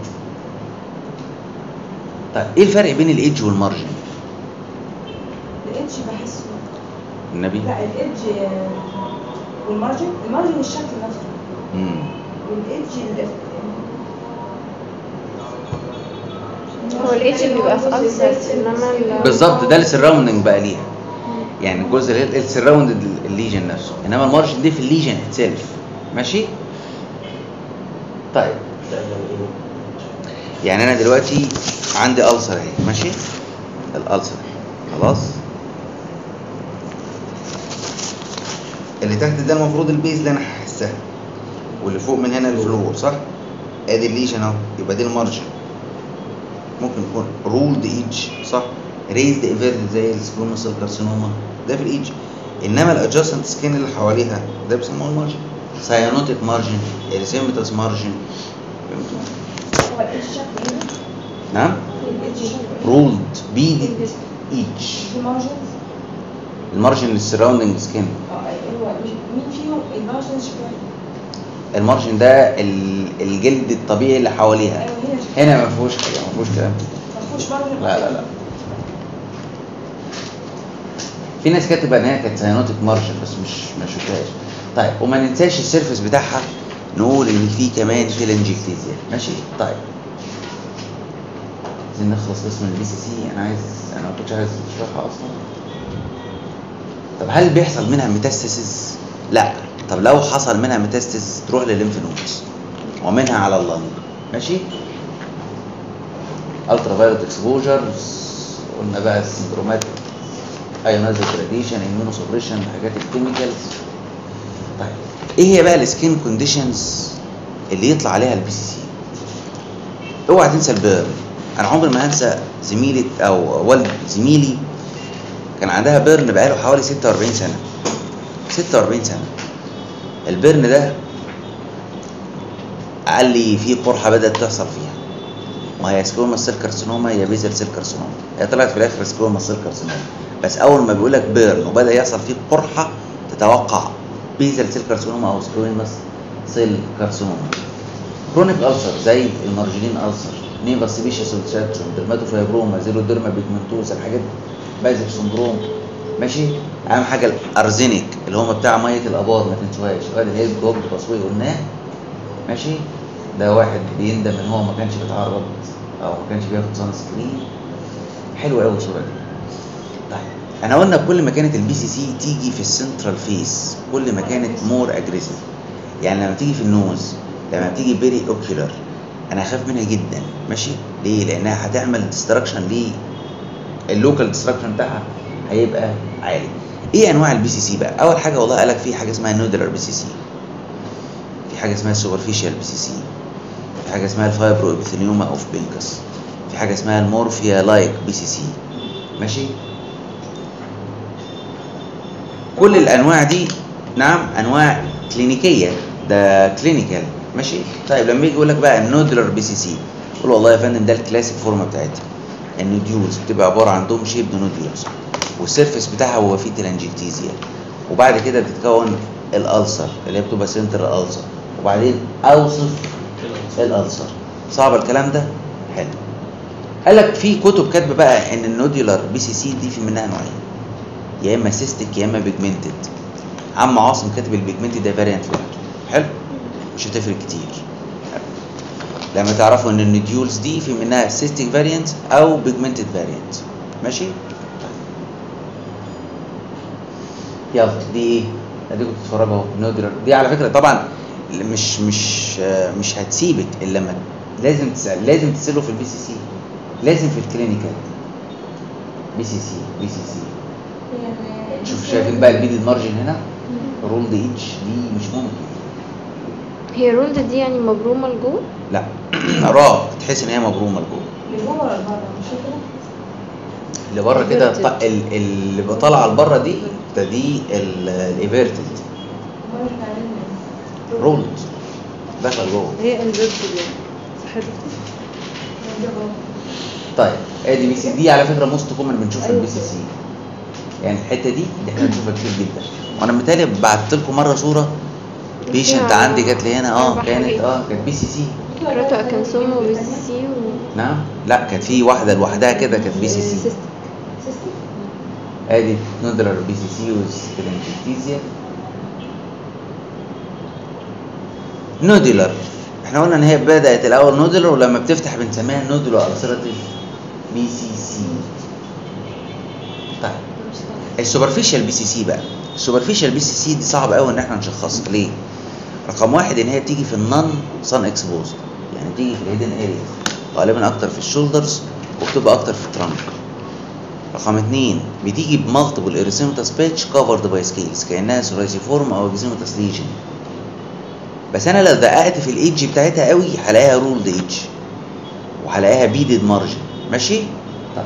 S1: طيب ايه الفرق بين الايدج والمارجن
S3: الإيدج بحسه
S1: النبي
S3: لا الإيدج آه، والمارجن المارجن الشكل نفسه
S1: امم
S3: والإيدج ال-
S2: هو الاتش بيبقى في ألسرز إنما ال
S1: بالظبط ده السراوندنج بقى ليها يعني الجزء اللي هي السراوندد الليجن نفسه انما المارجن دي في الليجن اتسيلف ماشي طيب يعني انا دلوقتي عندي ألسر اهي ماشي الألسر خلاص اللي تحت ده المفروض البيز اللي انا هحسها واللي فوق من هنا الفلور صح ادي الليجن اهو يبقى دي المارجن ممكن يكون رولد ايدج صح ريزد ايفيرد زي السكلوموسال كارسينوما ده في الايدج انما الادجاستنت سكين اللي حواليها ده بيسموه المارجن سايانوتيك مارجن اريثيماتوس مارجن
S3: هو الإيدج شكل إيه؟
S1: نعم
S3: الإيدج شكل
S1: رولد بيدد ايدج
S3: في مارجنز
S1: المارجن للسراوندنج سكين
S3: اه هو مين فيهم المارجنز شكلها
S1: المارجن ده ال- الجلد الطبيعي اللي حواليها
S3: ايوه هنا شكلها
S1: هنا ما فيهوش حاجه ما فيهوش كلام
S3: ما فيهوش مارجن
S1: لا لا لا في ناس كاتبه ان هي كانت سيانوتيك مارجن بس مش ما شفتهاش طيب وما ننساش السيرفس بتاعها نقول ان في كمان تيلانجيكتيزيا ماشي طيب عايزين نخلص بس من البي سي سي انا عايز انا ما كنتش عايز اشرحها اصلا طب هل بيحصل منها ميتاستاسيس لا طب لو حصل منها ميتاستاسيس تروح للليمف نودز ومنها على اللنج ماشي الترا فايولت اكسبوجرز قلنا بقى السندرومات ايونايزر راديشن اميونو سبريشن حاجات الكيميكالز طيب ايه هي بقى السكين كونديشنز اللي يطلع عليها البي سي سي اوعى تنسى البيرن انا عمري ما هنسى زميلة او والد زميلي كان عندها بيرن بقاله حوالي 46 سنه 46 سنه البيرن ده قال لي في قرحه بدات تحصل فيها ما هي سكوما سيل كارسينوما هي بيزل سيل كارسينوما هي طلعت في الاخر سكوما سيل كارسينوما بس اول ما بيقول لك بيرن وبدا يحصل فيه قرحه تتوقع بيزل سيل كارسينوما او سكوما سيل كارسينوما كرونيك ألسر زي المارجلين ألسر نيفا سيبيشيس اوبستراكشن درماتوفايبروما زيرو ديرما بيجمنتوز الحاجات بايزك سندروم ماشي اهم حاجه الارزينيك اللي هم بتاع ميه الابار ما تنسوهاش وادي الهيد جوب تصوير قلناه ماشي ده واحد بيندم ان هو ما كانش بيتعرض او ما كانش بياخد سان سكرين حلو قوي الصوره دي طيب احنا قلنا كل ما كانت البي سي سي تيجي في السنترال فيس كل ما كانت مور اجريسيف يعني لما تيجي في النوز لما بتيجي بيري اوكيولار انا اخاف منها جدا ماشي ليه لانها هتعمل ديستراكشن ليه اللوكال ديستراكشن بتاعها هيبقى عالي ايه انواع البي سي سي بقى اول حاجه والله قالك في حاجه اسمها نودلر بي سي سي في حاجه اسمها سوبرفيشال بي سي سي في حاجه اسمها الفايبرو ابيثيليوما اوف بينكس في حاجه اسمها المورفيا لايك بي سي سي ماشي كل الانواع دي نعم انواع كلينيكيه ده كلينيكال ماشي طيب لما يجي يقول لك بقى النودلر بي سي سي قول والله يا فندم ده الكلاسيك فورم بتاعتها النوديولز بتبقى عباره عن دوم شيب نوديولز والسيرفيس بتاعها هو فيه تلانجكتيزيا وبعد كده بتتكون الالسر اللي هي بتبقى سنتر الالسر وبعدين اوصف الالسر صعب الكلام ده حلو قال لك في كتب كاتبه بقى ان النوديولار بي سي سي دي في منها نوعين يا اما سيستيك يا اما بيجمنتد عم عاصم كاتب البيجمنتد ده فاريانت لوحده حلو مش هتفرق كتير لما تعرفوا ان النوديولز دي في منها سيستيك فاريانت او بيجمنتد فاريانت ماشي يلا دي ايه اديكم تتفرجوا اهو نودلر دي على فكره طبعا مش مش آه، مش هتسيبك الا لما لازم تسال لازم تساله في البي سي سي لازم في الكلينيكال بي سي سي بي سي سي
S3: يعني
S1: شوف شايفين بقى البيد المارجن هنا رولد اتش دي مش ممكن
S2: هي رولد دي يعني مبرومة لجوه
S1: لا راء تحس ان هي مبرومه لجوه
S3: اللي جوه ولا بره مش كده؟
S1: اللي بره كده
S2: Everted.
S1: ط- ال- اللي طالعه لبره دي ده دي الايفيرتد
S3: امال احنا عاملين
S1: رولد دخل جوه
S4: هي انفيرتد يعني صح كده؟
S3: ده جوه.
S1: طيب ادي بي سي دي على فكره موست كومن بنشوفها البي سي سي يعني الحته دي دي احنا بنشوفها كتير جدا وانا متهيألي بعت لكم مره صوره بيشنت
S2: فيها
S1: عندي جات لي هنا اه
S2: أربع
S1: كانت
S2: حاجات.
S1: اه كانت بي سي سي
S2: كراتو اكنسوم وبي سي سي و
S1: نعم لا كانت في واحده لوحدها كده كانت بي سي سي
S2: سيستم.
S3: سيستم
S1: ادي نودلر بي سي سي وسكلينكتيزيا نودلر احنا قلنا ان هي بدات الاول نودلر ولما بتفتح بنسميها نودلر السيراتيف بي سي سي طيب السوبرفيشال بي سي سي بقى السوبرفيشال بي سي سي دي صعب قوي ان احنا نشخصها ليه رقم واحد ان هي بتيجي في النون سان اكسبوزد يعني بتيجي في الهيدن اريا غالبا اكتر في الشولدرز وبتبقى اكتر في الترانك رقم اتنين بتيجي بمالتيبل اريثيماتس بيتش كفرد باي سكيلز كانها سورايسيفورم او اكزيماتس ليجن بس انا لو دققت في الايدج بتاعتها قوي هلاقيها رولد ايدج وهلاقيها بيدد مارجن ماشي طيب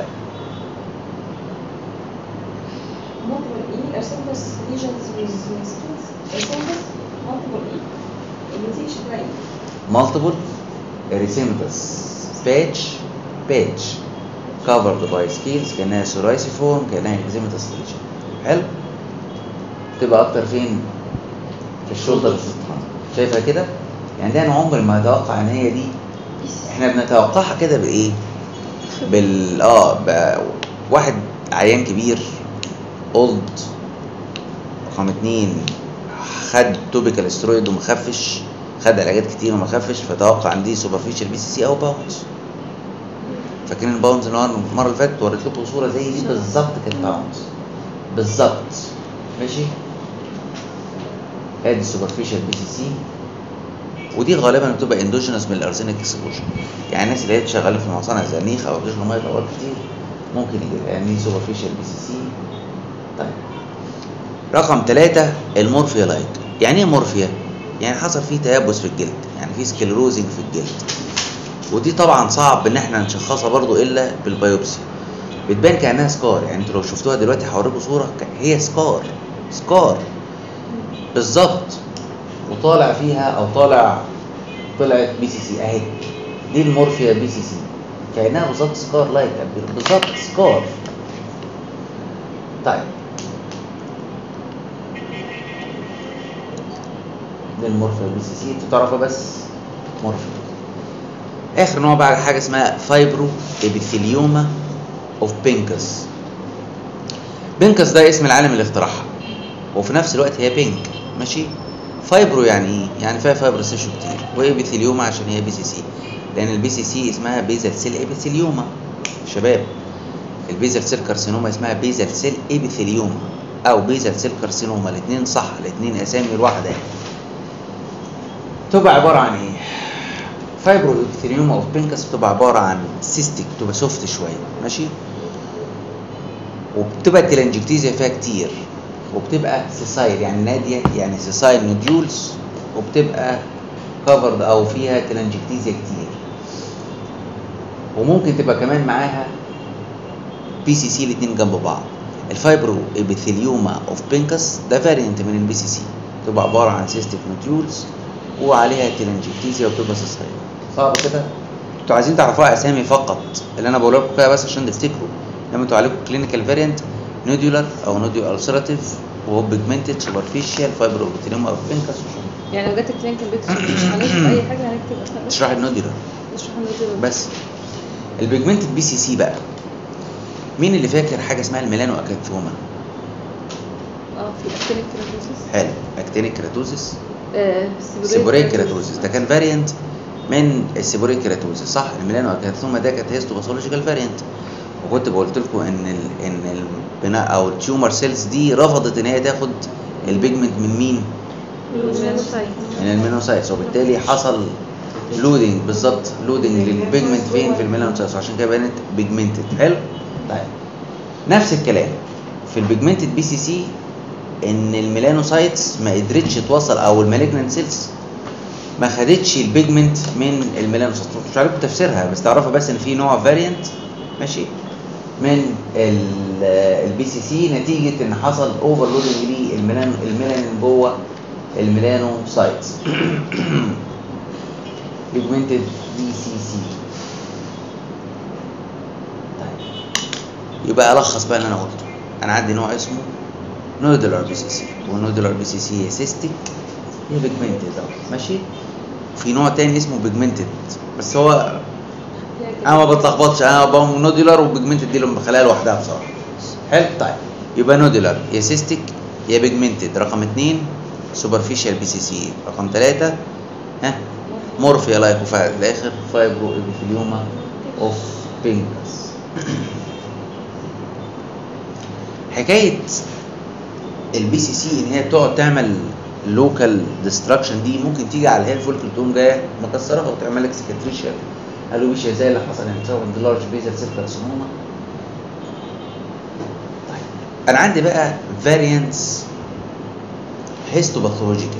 S3: multiple E Ersendus lesions with skills Ersendus multiple E اللي تيجي شكلها ايه؟
S1: multiple erythematous patch patch covered by scales كانها سورايسيفورم كانها erythematous lesion حلو تبقى اكتر فين في الشولدر في الطحن شايفها كده يعني ده انا عمري ما اتوقع ان هي دي احنا بنتوقعها كده بايه بال اه ب... واحد عيان كبير اولد رقم اتنين خد توبيكال استرويد وما خفش خد علاجات كتير وما خفش فتوقع ان دي سوبرفيشال بي سي سي او باونز فاكرين الباونز اللي هو المره اللي فاتت وريت لكم صوره زي دي بالظبط كانت باونز بالظبط ماشي ادي سوبرفيشال بي سي سي ودي غالبا بتبقى اندوجينوس من الارسينيك اكسبوجر يعني الناس اللي هي شغاله في مصانع زي النيخ او بتشرب ميه اوقات كتير ممكن يجي يعني دي سوبرفيشال بي سي سي طيب رقم ثلاثة المورفيا لايك يعني ايه مورفيا؟ يعني حصل فيه تيبس في الجلد يعني فيه سكلروزنج في الجلد ودي طبعا صعب ان احنا نشخصها برضو الا بالبيوبسي بتبان كانها سكار يعني انتوا لو شفتوها دلوقتي هوريكم صوره ك- هي سكار سكار بالظبط وطالع فيها او طالع طلعت بي سي سي اهي دي المورفيا بي سي سي كانها بالظبط سكار لايك بالظبط سكار طيب دي المورفيا بي سي سي انتوا تعرفوا بس مورفيا اخر نوع بقى حاجه اسمها فايبرو ابيثيليوما اوف بينكس بينكس ده اسم العالم اللي اخترعها وفي نفس الوقت هي بينك ماشي فايبرو يعني ايه يعني فيها فايبر تيشو كتير وابيثيليوما عشان هي بي سي سي لان البي سي سي اسمها بيزل سيل ابيثيليوما شباب البيزل سيل كارسينوما اسمها بيزل سيل ابيثيليوما او بيزل سيل كارسينوما الاثنين صح الاثنين اسامي الواحده يعني تبقى عباره عن ايه فايبرو ابيثيليوما اوف بينكس بتبقى عباره عن سيستيك بتبقى سوفت شويه ماشي وبتبقى التلانجكتيزيا فيها كتير وبتبقى سيسايل يعني ناديه يعني سيسايل نوديولز وبتبقى كفرد او فيها تلانجكتيزيا كتير وممكن تبقى كمان معاها بي سي سي الاثنين جنب بعض الفايبرو ابيثيليوما اوف بينكس ده فاريانت من البي سي سي تبقى عباره عن سيستيك نوديولز وعليها تلانجكتيزيا وبتبقى سيسايل صعبه كده انتوا عايزين تعرفوها اسامي فقط اللي انا بقول لكم كده بس عشان تفتكروا لما انتوا عليكم كلينيكال فاريانت نوديولار او نوديو السراتيف وهو بيجمنتد سوبرفيشال فايبرو ابيثيليوما اوف بينكس وشو
S4: يعني لو جت الكلينيكال بيت مش هنكتب اي حاجه هنكتب اسماء بس
S1: تشرح النوديولار
S4: نشرح النوديول
S1: بس البيجمنتد بي سي سي بقى مين اللي فاكر حاجه اسمها الميلانو اكانثوما
S4: اه في اكتينيك كيراتوسيس
S1: حلو اكتينيك كيراتوزيس
S4: آه
S1: سيبوريك كيراتوزيس ده كان فاريانت من السيبوريك كيراتوزيس صح الميلانو اكانثوما ده كانت هيستوباثولوجيكال فاريانت وكنت قلت لكم ان ال ان البناء او التيومر سيلز دي رفضت ان هي تاخد البيجمنت من مين؟
S2: الميلانوسايت
S1: من الميلانوسايتس وبالتالي حصل لودنج بالظبط لودنج للبيجمنت فين في الميلانوسايتس وعشان كده بانت بيجمنتد حلو طيب نفس الكلام في البيجمنتد بي سي سي ان الميلانوسايتس ما قدرتش توصل او المالجنانت سيلز ما خدتش البيجمنت من الميلانوسايتس مش عارف تفسيرها بس تعرفها بس ان في نوع فاريانت ماشي من البي سي سي نتيجه ان حصل اوفرلودنج للميلان الميلانين جوه الميلانوسايتس بيجمنتد بي سي سي طيب يبقى الخص بقى اللي انا قلته انا عندي نوع اسمه نودولار بي سي سي والنودولار بي سي سي هي سيستيك هي بيجمنتد اهو ماشي في نوع تاني اسمه بيجمنتد بس هو انا ما بتلخبطش انا بقوم نودولار وبيجمنتد دي اللي بخليها لوحدها بصراحه حلو طيب يبقى نودولار يا سيستيك يا بيجمنتد رقم اثنين سوبرفيشال بي سي سي رقم ثلاثة ها مورفيا لايك وفي الاخر فايبرو ابيثيليوما اوف بينكس حكايه البي سي سي ان هي بتقعد تعمل لوكال ديستراكشن دي ممكن تيجي على الهير فولكل تقوم جايه مكسرها وتعمل لك سكتريشيا الوبيشيا زي اللي حصل يعني بسبب لارج بيزل سيل كارسينوما طيب انا عندي بقى فاريانتس هيستوباثولوجيكال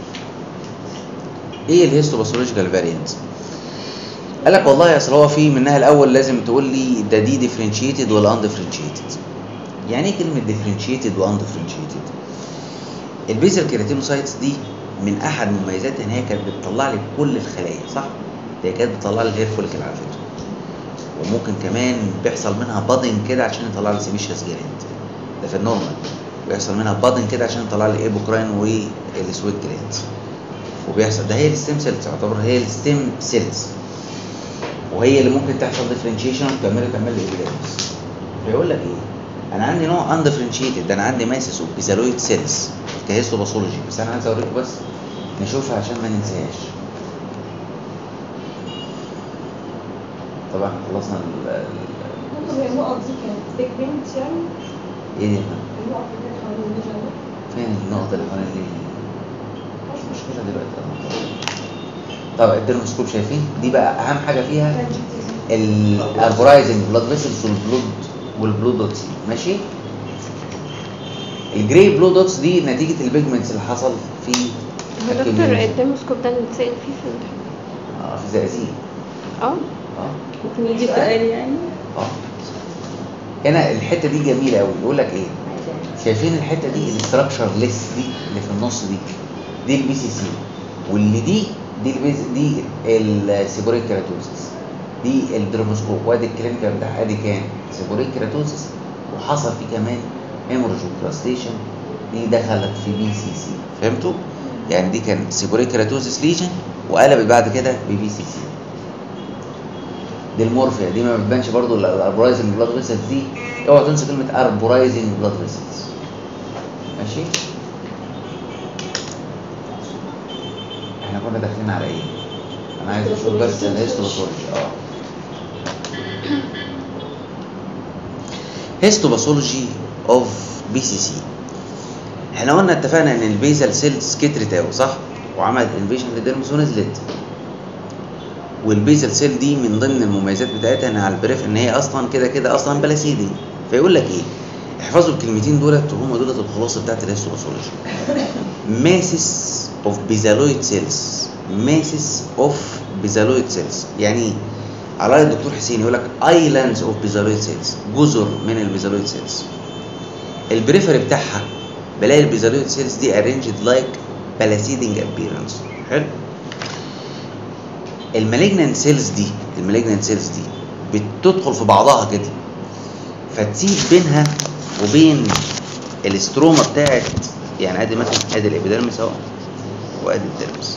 S1: ايه الهيستوباثولوجيكال فاريانتس قال لك والله اصل هو في منها الاول لازم تقول لي ده دي ديفرنشيتد ولا ان ديفرنشيتد يعني ايه كلمه ديفرنشيتد وان ديفرنشيتد البيزل كيراتينوسايتس دي من احد مميزاتها ان هي كانت بتطلع لي كل الخلايا صح هي كانت بتطلع لي الهير فوليكل على فكره وممكن كمان بيحصل منها بادنج كده عشان يطلع لي سيميشياس جلاند ده في النورمال بيحصل منها بادنج كده عشان يطلع لي ايبوكراين والسويت جلاند وبيحصل ده هي الستيم سيلز تعتبر هي الستيم سيلز وهي اللي ممكن تحصل ديفرنشيشن وتكمل تعمل لي ايبيديمس فيقول لك ايه انا عندي نوع اندفرنشيتد ده انا عندي ماسس وبيزالويد سيلز كهيستوباثولوجي بس انا عايز اوريكم بس نشوفها عشان ما ننساهاش طبعا خلصنا ال- ال-
S3: ممكن هي النقط دي كانت بيج بينت يعني
S1: ايه دي
S3: النقط اللي كانت حوالين الليجن ده
S1: فين النقطة اللي حوالين الليل مش مشكلة دلوقتي طبعا طب الدرموسكوب شايفين دي بقى اهم حاجة فيها
S3: كان جي تي زي
S1: الاربرايزنج بلاد فيسلز والبلود والبلود دوتس ماشي الجراي بلود دوتس دي نتيجة البيجمنتس اللي حصل في
S2: هو دكتور
S1: accumulation.
S2: الديموسكوب ده اللي بتسأل فيه في الامتحان
S1: اه في زقازيق
S2: اه
S1: اه
S4: ممكن يجي سؤال يعني
S1: اه هنا الحتة دي جميلة قوي يقول لك ايه شايفين الحتة دي الاستراكشر ليس دي اللي في النص دي دي البي سي سي واللي دي دي البيز دي السيبوريك كيراتوزيس دي الدرموسكوب وادي الكلينيكال بتاع ادي كان سيبوريك كيراتوزيس وحصل فيه كمان هيموريج وكراستيشن دي دخلت في بي سي سي فهمتوا؟ يعني دي كان سيبوريك كيراتوزيس ليجن وقلبت بعد كده ببي سي سي دي المورفيا دي ما بتبانش برضو الاربرايزنج بلاد فيسلز دي اوعى تنسى كلمه اربرايزنج بلاد فيسلز ماشي احنا كنا داخلين على ايه انا عايز اشوف بس الهيستوباثولوجي اه هيستوباثولوجي اوف بي سي سي احنا قلنا اتفقنا ان البيزال سيلز كترت قوي صح وعملت انفيشن للديرمس ونزلت والبيزل سيل دي من ضمن المميزات بتاعتها ان على البريف ان هي اصلا كده كده اصلا بلاسيدي فيقول لك ايه احفظوا الكلمتين دولت هم دولت الخلاصه بتاعت الهيستوباثولوجي ماسس اوف بيزالويد سيلز ماسس اوف بيزالويد سيلز يعني ايه على رأي الدكتور حسين يقول لك ايلاندز اوف بيزالويد سيلز جزر من البيزالويد سيلز البريفري بتاعها بلاقي البيزالويد سيلز دي ارينجد لايك بلاسيدنج ابيرنس حلو المالجنان سيلز دي المالجنان سيلز دي بتدخل في بعضها كده فتسيب بينها وبين الاستروما بتاعت يعني ادي مثلا ادي الابيدرمس اهو وادي الدرمس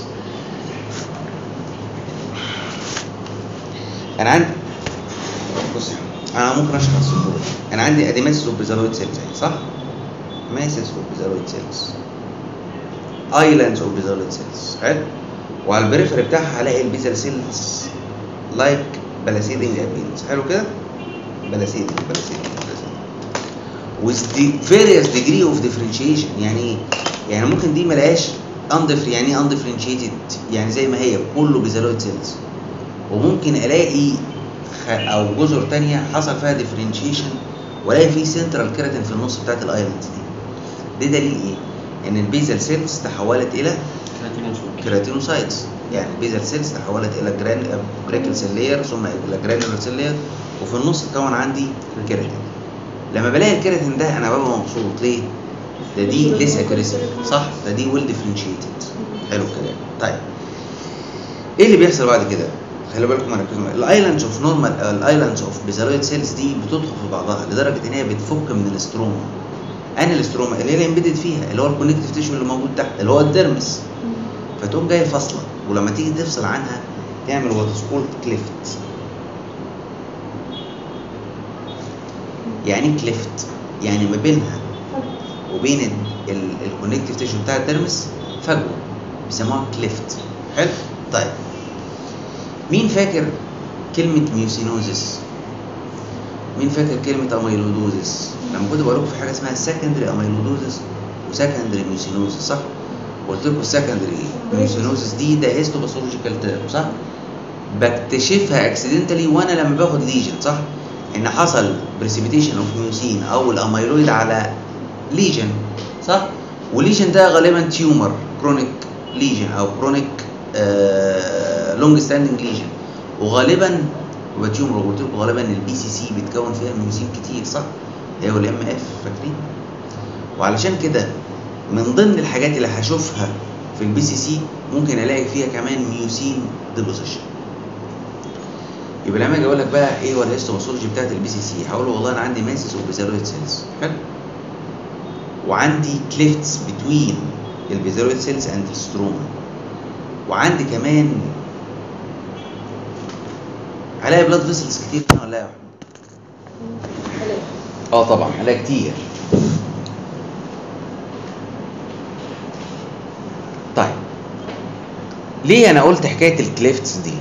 S1: انا عندي بص يا عم، انا ممكن اشرح الصوره انا عندي ادي ماسس وبيزالويد سيلز اهي صح ماسس وبيزالويد سيلز ايلاندز اوف بيزالويد سيلز حلو وعلى البريفري بتاعها هلاقي البيزال سيلز لايك بلاسيدنج ابيلز حلو كده بلاسيدنج بلاسيدنج بلاسيدنج with the various degree of differentiation يعني ايه؟ يعني ممكن دي ملهاش اندفر يعني ايه undifferentiated يعني زي ما هي كله بيزالويد سيلز وممكن الاقي خ- او جزر تانية حصل فيها differentiation والاقي في سنترال كيراتين في النص بتاعت الايلاندز دي ده دليل ايه؟ ان البيزال سيلز تحولت الى كيراتينوسايتس يعني البيزال سيلز تحولت الى جران بريكل سيل لاير ثم الى جرانولار سيل لاير وفي النص اتكون عندي كيراتين لما بلاقي الكيراتين ده انا ببقى مبسوط ليه؟ ده دي ليس اجريسيف صح؟ ده دي ويل ديفرنشيتد حلو الكلام طيب ايه اللي بيحصل بعد كده؟ خلي بالكم ركزوا معايا الايلاندز اوف نورمال الايلاندز اوف بيزالويد سيلز دي بتدخل في بعضها لدرجه ان هي بتفك من الاستروما انا الاستروما اللي هي الامبيدد فيها اللي هو الكونكتيف تيشو اللي موجود تحت اللي هو الديرمس فتقوم جايه فاصله ولما تيجي تفصل عنها تعمل وات كولد كليفت يعني كليفت يعني ما بينها وبين الكونكتيف تيشو بتاع الدرمس فجوه بيسموها كليفت حلو طيب مين فاكر كلمة ميوسينوزس؟ مين فاكر كلمة اميلودوزس؟ لما كنت بقول لكم في حاجة اسمها سكندري اميلودوزس وسكندري ميوسينوزس صح؟ قلت لكم السكندري ميوسينوزس دي ده هيستوباثولوجيكال تيرم صح؟ بكتشفها اكسيدنتالي وانا لما باخد ليجن صح؟ ان حصل بريسيبيتيشن اوف ميوسين او الاميلويد على ليجن صح؟ والليجن ده غالبا تيومر كرونيك ليجن او كرونيك لونج ستاندنج ليجن وغالبا يبقى تيومر قلت لكم غالبا البي سي سي بيتكون فيها ميوسين كتير صح؟ هي والام اف فاكرين؟ وعلشان كده من ضمن الحاجات اللي هشوفها في البي سي سي ممكن الاقي فيها كمان ميوسين ديبوزيشن يبقى لما اجي اقول لك بقى ايه هو الهيستوباثولوجي بتاعت البي سي سي هقول له والله انا عندي ماسس وبيزالويد سيلز حلو وعندي كليفتس بتوين البيزالويد سيلز اند الستروما وعندي كمان هلاقي بلاد فيسلز كتير هنا ولا لا يا محمود؟ اه طبعا هلاقي كتير طيب ليه انا قلت حكايه الكليفتس دي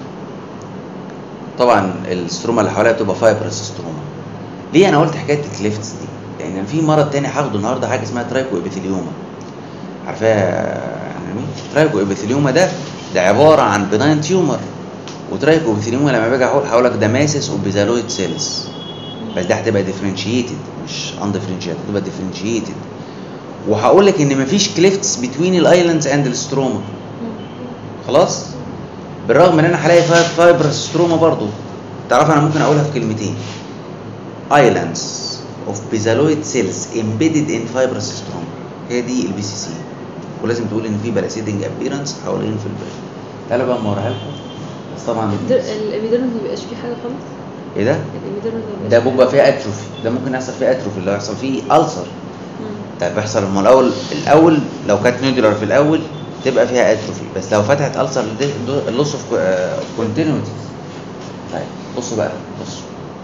S1: طبعا الستروما اللي حواليها بتبقى فايبرس ستروما ليه انا قلت حكايه الكليفتس دي لان في مرض تاني هاخده النهارده حاجه اسمها ترايكو ابيثيليوما عارفاها يعني مين ترايكو ابيثيليوما ده ده عباره عن بناين تيومر وترايكو ابيثيليوما لما باجي اقول هقول لك ده ماسس اوبيزالويد سيلز بس ده هتبقى ديفرنشيتد مش ان ديفرنشيتد هتبقى ديفرنشيتد وهقول لك ان مفيش كليفتس بتوين الايلاندز اند الستروما خلاص بالرغم ان انا هلاقي فا- فايبرس ستروما برضو تعرف انا ممكن اقولها في كلمتين islands of basaloid cells embedded in fibrous stroma هي دي البي سي سي ولازم تقول ان في بلاسيدنج ابيرنس حوالين في البال تعالى بقى اما اوريها لكم بس طبعا
S4: الابيديرمس ما بيبقاش فيه حاجه خالص
S1: ايه ده؟
S4: الابيديرمس ما
S1: ده
S4: بيبقاش
S1: بيبقى فيه اتروفي ده ممكن يحصل فيه اتروفي اللي هيحصل فيه ألسر طيب بيحصل ما الاول الاول لو كانت نودولار في الاول تبقى فيها اتروفي بس لو فتحت ألسر اللوس اوف كونتينيوتي طيب بصوا بقى بصوا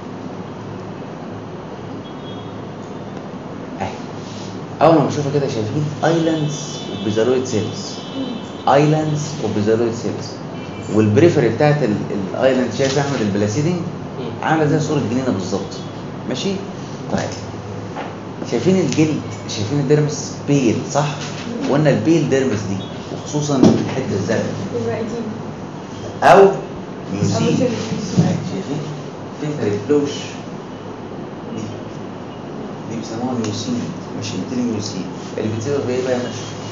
S1: اهي اول ما بشوفها كده شايفين ايلاندز وبيزالويد سيلز ايلاندز وبيزالويد سيلز والبريفري بتاعت الايلاند شايف يا احمد البلاسيدنج عامله زي صوره جنينه بالظبط ماشي طيب شايفين الجلد شايفين الديرمس بيل صح وقلنا البيل ديرمس دي وخصوصا الحته الزرقاء
S3: الرائدين
S1: او
S3: أو
S1: ميوزين
S3: مثل
S1: أهي شايفين فكره الفلوش دي دي بيسموها ميوسين مش انتلي ميوسين اللي بتصير في ايه بقى يا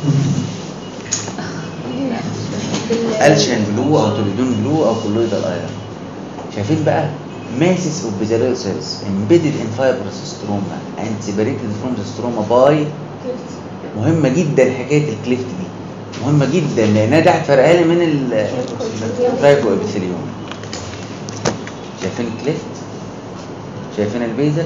S1: باشا الشن بلو او توليدون بلو او كولويدال ايرون شايفين بقى masses of basal cells embedded in fibrous stroma and separated from the stroma by مهمة جدا حكاية الكليفت دي مهمة جدا لأنها ده هتفرقها لي من الترايكو ابيثيليوم شايفين الكليفت شايفين البيزل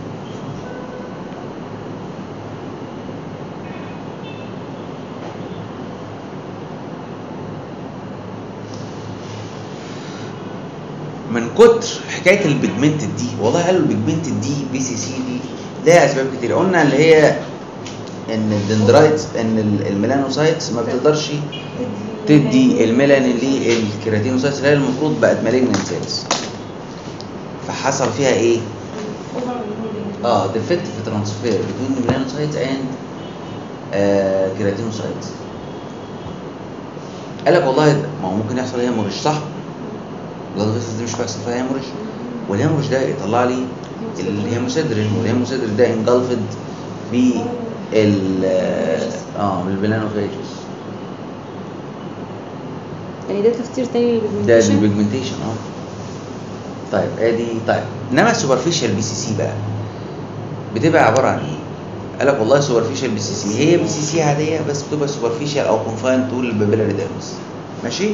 S1: من كتر حكايه البيجمنتد دي والله قالوا البيجمنتد دي بي سي سي دي لها اسباب كتير قلنا اللي هي ان الدندرايتس ان ال- الميلانوسايتس ما بتقدرش تدي الميلانين للكيراتينوسايتس اللي هي المفروض بقت مالجنت سيلز فحصل فيها ايه؟ اه ديفكت في ترانسفير بين الميلانوسايتس اند كيراتينوسايتس قال لك والله ده- ما هو ممكن يحصل هيموريج صح؟ بلاد فيسلز دي مش بيحصل فيها هيموريج والهيموريج ده يطلع لي الهيموسيدرين والهيموسيدرين ده انجلفد بال اه بالبلانوفيجز
S4: يعني ده تفسير تاني
S1: ده
S4: للبيجمنتيشن
S1: البيجمنتيشن اه طيب ادي طيب انما السوبرفيشال بي سي سي بقى بتبقى عباره عن ايه؟ قال لك والله سوبرفيشال بي سي سي هي بي سي سي عاديه بس بتبقى سوبرفيشال او كونفاين طول البابيلاري ديرمس ماشي؟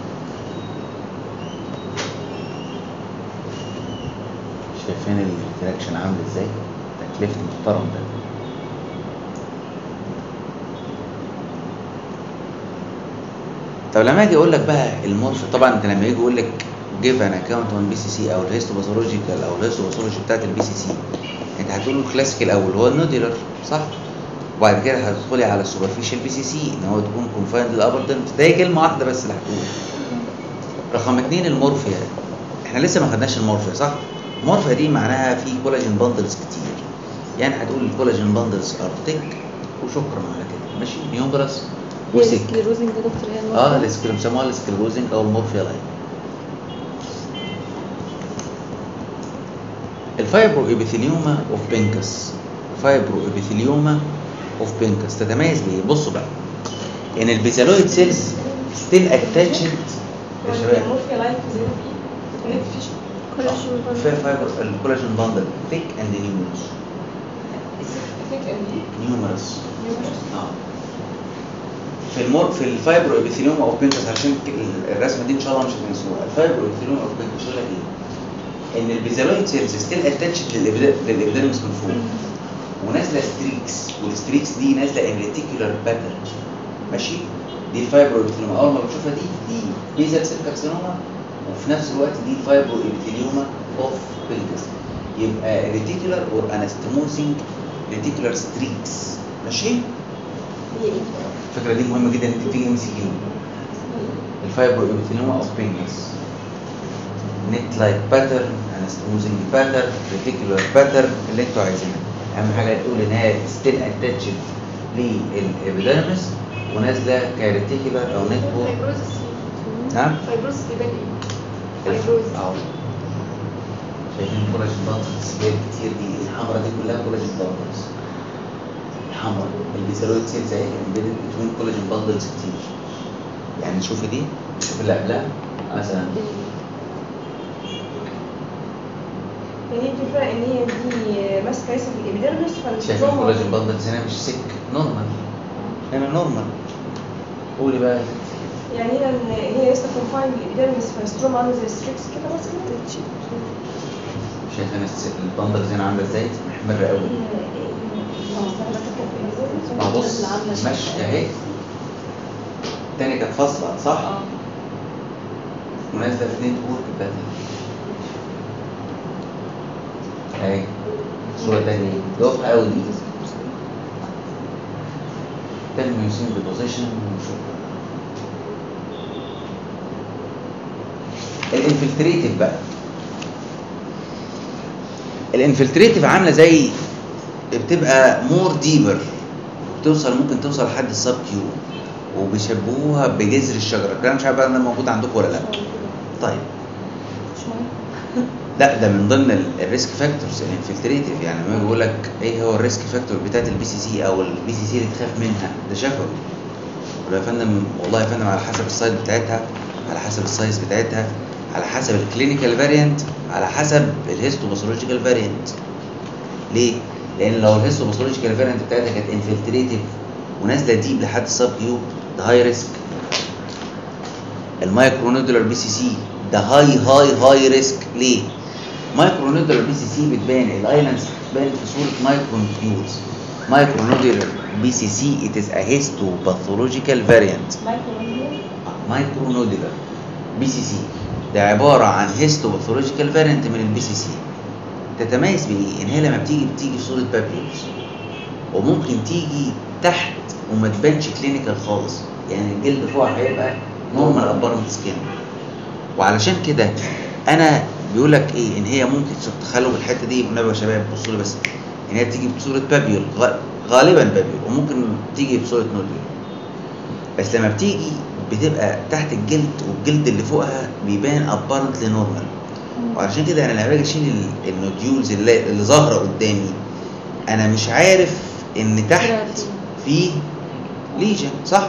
S1: شايفين الكراكشن عامل ازاي؟ تكلفة محترم ده طب لما اجي اقول لك بقى المورف طبعا انت لما يجي يقول لك جيف ان اكونت اون بي سي سي او الهيستوباثولوجيكال او الهيستوباثولوجي بتاعت البي سي سي انت هتقول له الكلاسيك الاول هو النوديلر صح؟ وبعد كده هتدخلي على السوبرفيشال بي سي سي ان هو تكون كونفايند للابر دنت ده هي كلمه واحده بس اللي هتقول رقم اثنين المورفيا احنا لسه ما خدناش المورفيا صح؟ المورفيا دي معناها في كولاجين باندلز كتير يعني هتقول الكولاجين باندلز ار تيك وشكرا على كده ماشي نيومرس
S4: هي
S1: وسيك
S4: السكليروزنج ده دكتور هي
S1: اه
S4: المرضى؟
S1: السكريم بيسموها السكلروزنج او المورفيا لاين الفايبرو ابيثيليوما اوف بينكس فايبرو ابيثيليوما اوف بينكس تتميز بايه بصوا بقى ان البيزالويد سيلز ستيل اتاتشد يا شباب
S3: المورفيا لاين في زيرو بي كونكت فيش
S2: كولاجين
S1: فيها فايبر الكولاجين باندل ثيك اند نيومرس
S3: ثيك اند
S1: نيومرس اه في المور في الفايبرو ابيثيليوم اوف بينكس عشان ك- ال- الرسمه دي ان شاء الله مش هتنسوها الفايبرو ابيثيليوم اوف بينكس يقول لك ايه؟ ان البيزالويد سيلز ستيل اتاتشد للابيديرمس من فوق ونازله ستريكس والستريكس دي نازله ان ريتيكولار باترن ماشي دي الفايبرو ابيثيليوم اول ما بتشوفها دي دي بيزال سيل كارسينوما وفي نفس الوقت دي الفايبرو ابيثيليوما اوف بينكس يبقى ريتيكولار اور انستموسينج ريتيكولار ستريكس ماشي
S3: هي ايه
S1: الفكره دي مهمه جدا انت بتيجي ام سي كيو الفايبرو ابيثيليوما اوف بينيس نت لايك باترن انستموزنج باترن ريتيكولار باترن اللي انتوا عايزينها اهم حاجه تقول ان هي ستيل اتاتشد للابيدرمس ونازله كريتيكولار او نتورك
S2: فايبروزس
S1: نعم
S2: فايبروزس بيبان ايه؟ فايبروزس
S1: اهو شايفين كولاجين بانتلز كتير كتير دي الحمراء دي كلها كولاجين بانتلز الحمراء البيسيرويد سيلز اهي امبيدد بتوين كولاجين بانتلز كتير يعني شوفي دي شوفي اللي قبلها مثلا
S3: يعني انت الفرق ان هي دي ماسكه لسه في الابيدرمس
S1: شايفين كولاجين بانتلز هنا مش سك نورمال هنا نورمال قولي بقى يا ستي.
S3: يعني هنا ان هي لسه كونفاين بالابيدرمس فالستروم عامله زي ستريكس كده بس كده
S1: شايفين الس- الباندلز هنا عامله ازاي محمره قوي ما بص ماشيه اهي التانية كانت فاصله صح؟
S4: اه
S1: ونازله في نتورك باترن اهي صورة تانية ضغط قوي دي تم يوسين ببوزيشن وشكرا الانفلتريتيف بقى الانفلتريتيف عامله زي بتبقى مور ديبر بتوصل ممكن توصل لحد السب كيو وبيشبهوها بجذر الشجره الكلام مش عارف بقى ده موجود عندكم ولا لا طيب
S4: مش مهم
S1: لا ده من ضمن الريسك فاكتورز الانفلتريتيف يعني لما بيقول لك ايه هو الريسك فاكتور بتاعت البي سي سي او البي سي سي اللي تخاف منها ده شفوي ولا يا فندم والله يا فندم على حسب السايز بتاعتها على حسب السايز بتاعتها على حسب الكلينيكال فاريانت على حسب الهيستوباثولوجيكال فاريانت ليه؟ لان لو الهيستوباثولوجيكال فاريانت بتاعتها كانت انفلتريتيف ونازله ديب لحد السب كيو ده هاي ريسك المايكرونودولار بي سي سي ده هاي هاي هاي ريسك ليه؟ مايكرونودولار بي سي سي بتبان الايلاندز بتبان في صوره مايكرونوديولز مايكرونودولار بي سي سي it is a histopathological variant مايكرونودولار بي سي سي ده عباره عن histopathological variant من البي سي سي تتميز بايه؟ ان هي لما بتيجي بتيجي في صوره بابيولز وممكن تيجي تحت وما تبانش كلينيكال خالص يعني الجلد فوقها هيبقى نورمال ابارنت سكين وعلشان كده انا بيقول لك ايه ان هي ممكن تخلوا الحته دي والنبي يا شباب بصوا لي بس ان هي بتيجي بصوره بابيول غ- غالبا بابيول وممكن تيجي بصوره نوديول بس لما بتيجي بتبقى تحت الجلد والجلد اللي فوقها بيبان ابارنتلي نورمال وعشان كده انا لما باجي اشيل ال- النوديولز اللي, اللي ظاهره قدامي انا مش عارف ان تحت في ليجن صح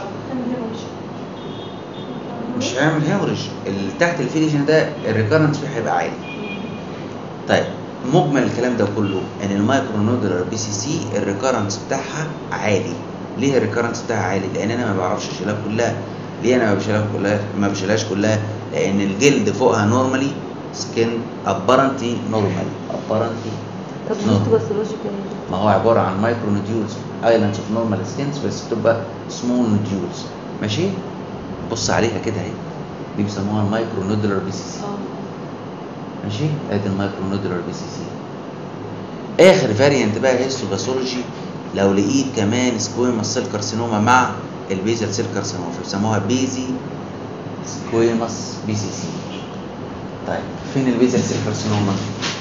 S1: مش هيعمل هيموريج اللي تحت اللي فيه ليجن ده الريكارنس فيه هيبقى عالي طيب مجمل الكلام ده كله ان المايكرونودولار بي سي سي الريكارنس بتاعها عالي ليه الريكارنس بتاعها عالي لان انا ما بعرفش اشيلها كلها ليه انا ما بشيلها كلها ما بشيلهاش كلها لان الجلد فوقها نورمالي سكين ابارنتي نورمال ابارنتي
S4: طب
S1: نعم.
S4: هيستوباثولوجيكال
S1: ما هو عباره عن مايكرو نوديولز ايلاندز اوف نورمال سكينز بس بتبقى سمول نوديولز ماشي بص عليها كده اهي دي بيسموها المايكرو نودولار بي سي سي
S4: اه
S1: ماشي ادي المايكرو نودولار بي سي سي اخر فاريانت بقى هيستوباثولوجي لو لقيت كمان سكويماس سيل كارسينوما مع البيزل سيل كارسينوما فبيسموها بيزي سكويماس بي سي سي طيب فين البيزل سيل كارسينوما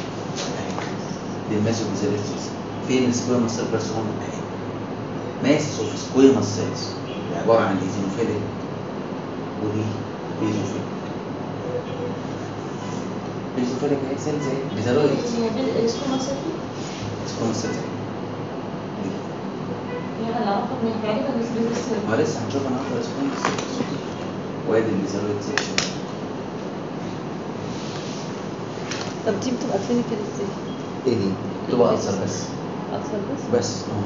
S1: دي الماسو بيزاليتس فين السكويماس سيل كارسينوما اهي ماسس اوف سكويماس سيلز عباره عن ايزينوفيليك ودي بيزوفيليك بيزوفيليك هي سيلز اهي بيزالويد سكويماس سيلز ما لسه هنشوف انا هاخد سكويماس سيلز وادي البيزالويد سيلز
S4: طب دي بتبقى كلينيكال ازاي؟
S1: ايه دي؟ تبقى ألسر بس
S4: اكثر بس
S1: بس اه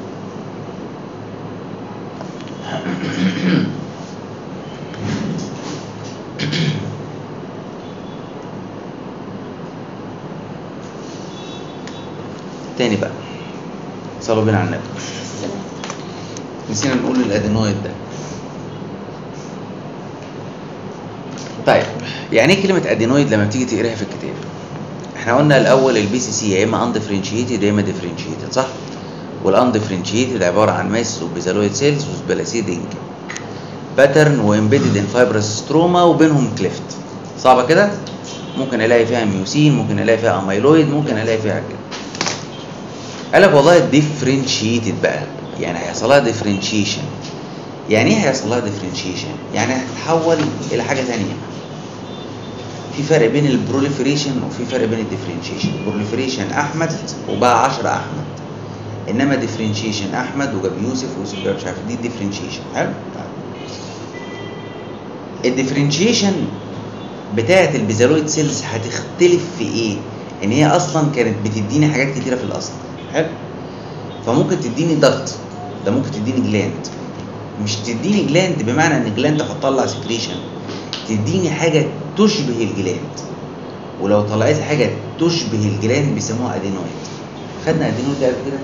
S1: تاني بقى صلوا بينا على النبي نسينا نقول الادينويد ده طيب يعني ايه كلمة ادينويد لما بتيجي تقراها في الكتاب؟ احنا قلنا الاول البي سي سي يا اما اندفرنشيتد يا اما ديفرنشيتد صح والاندفرنشيتد عباره عن ماس وبيزالويد سيلز وسبلاسيدنج باترن وامبيدد ان فايبرس ستروما وبينهم كليفت صعبه كده ممكن الاقي فيها ميوسين ممكن الاقي فيها اميلويد ممكن الاقي فيها كده قال لك والله ديفرنشيتد بقى يعني هيحصل لها ديفرنشيشن يعني ايه هيحصل لها ديفرنشيشن يعني هتتحول الى حاجه ثانيه في فرق بين البروليفريشن وفي فرق بين الديفرنشيشن البروليفريشن احمد وبقى 10 احمد انما ديفرنشيشن احمد وجاب يوسف ويوسف جاب مش عارف دي ديفرنشيشن حلو الديفرنشيشن بتاعه البيزالويد سيلز هتختلف في ايه ان هي اصلا كانت بتديني حاجات كتيره في الاصل حلو فممكن تديني ضغط ده ممكن تديني جلاند مش تديني جلاند بمعنى ان جلاند هتطلع سكريشن تديني حاجه تشبه الجلاند ولو طلعت حاجه تشبه الجلاند بيسموها ادينويد خدنا ادينويد قبل كده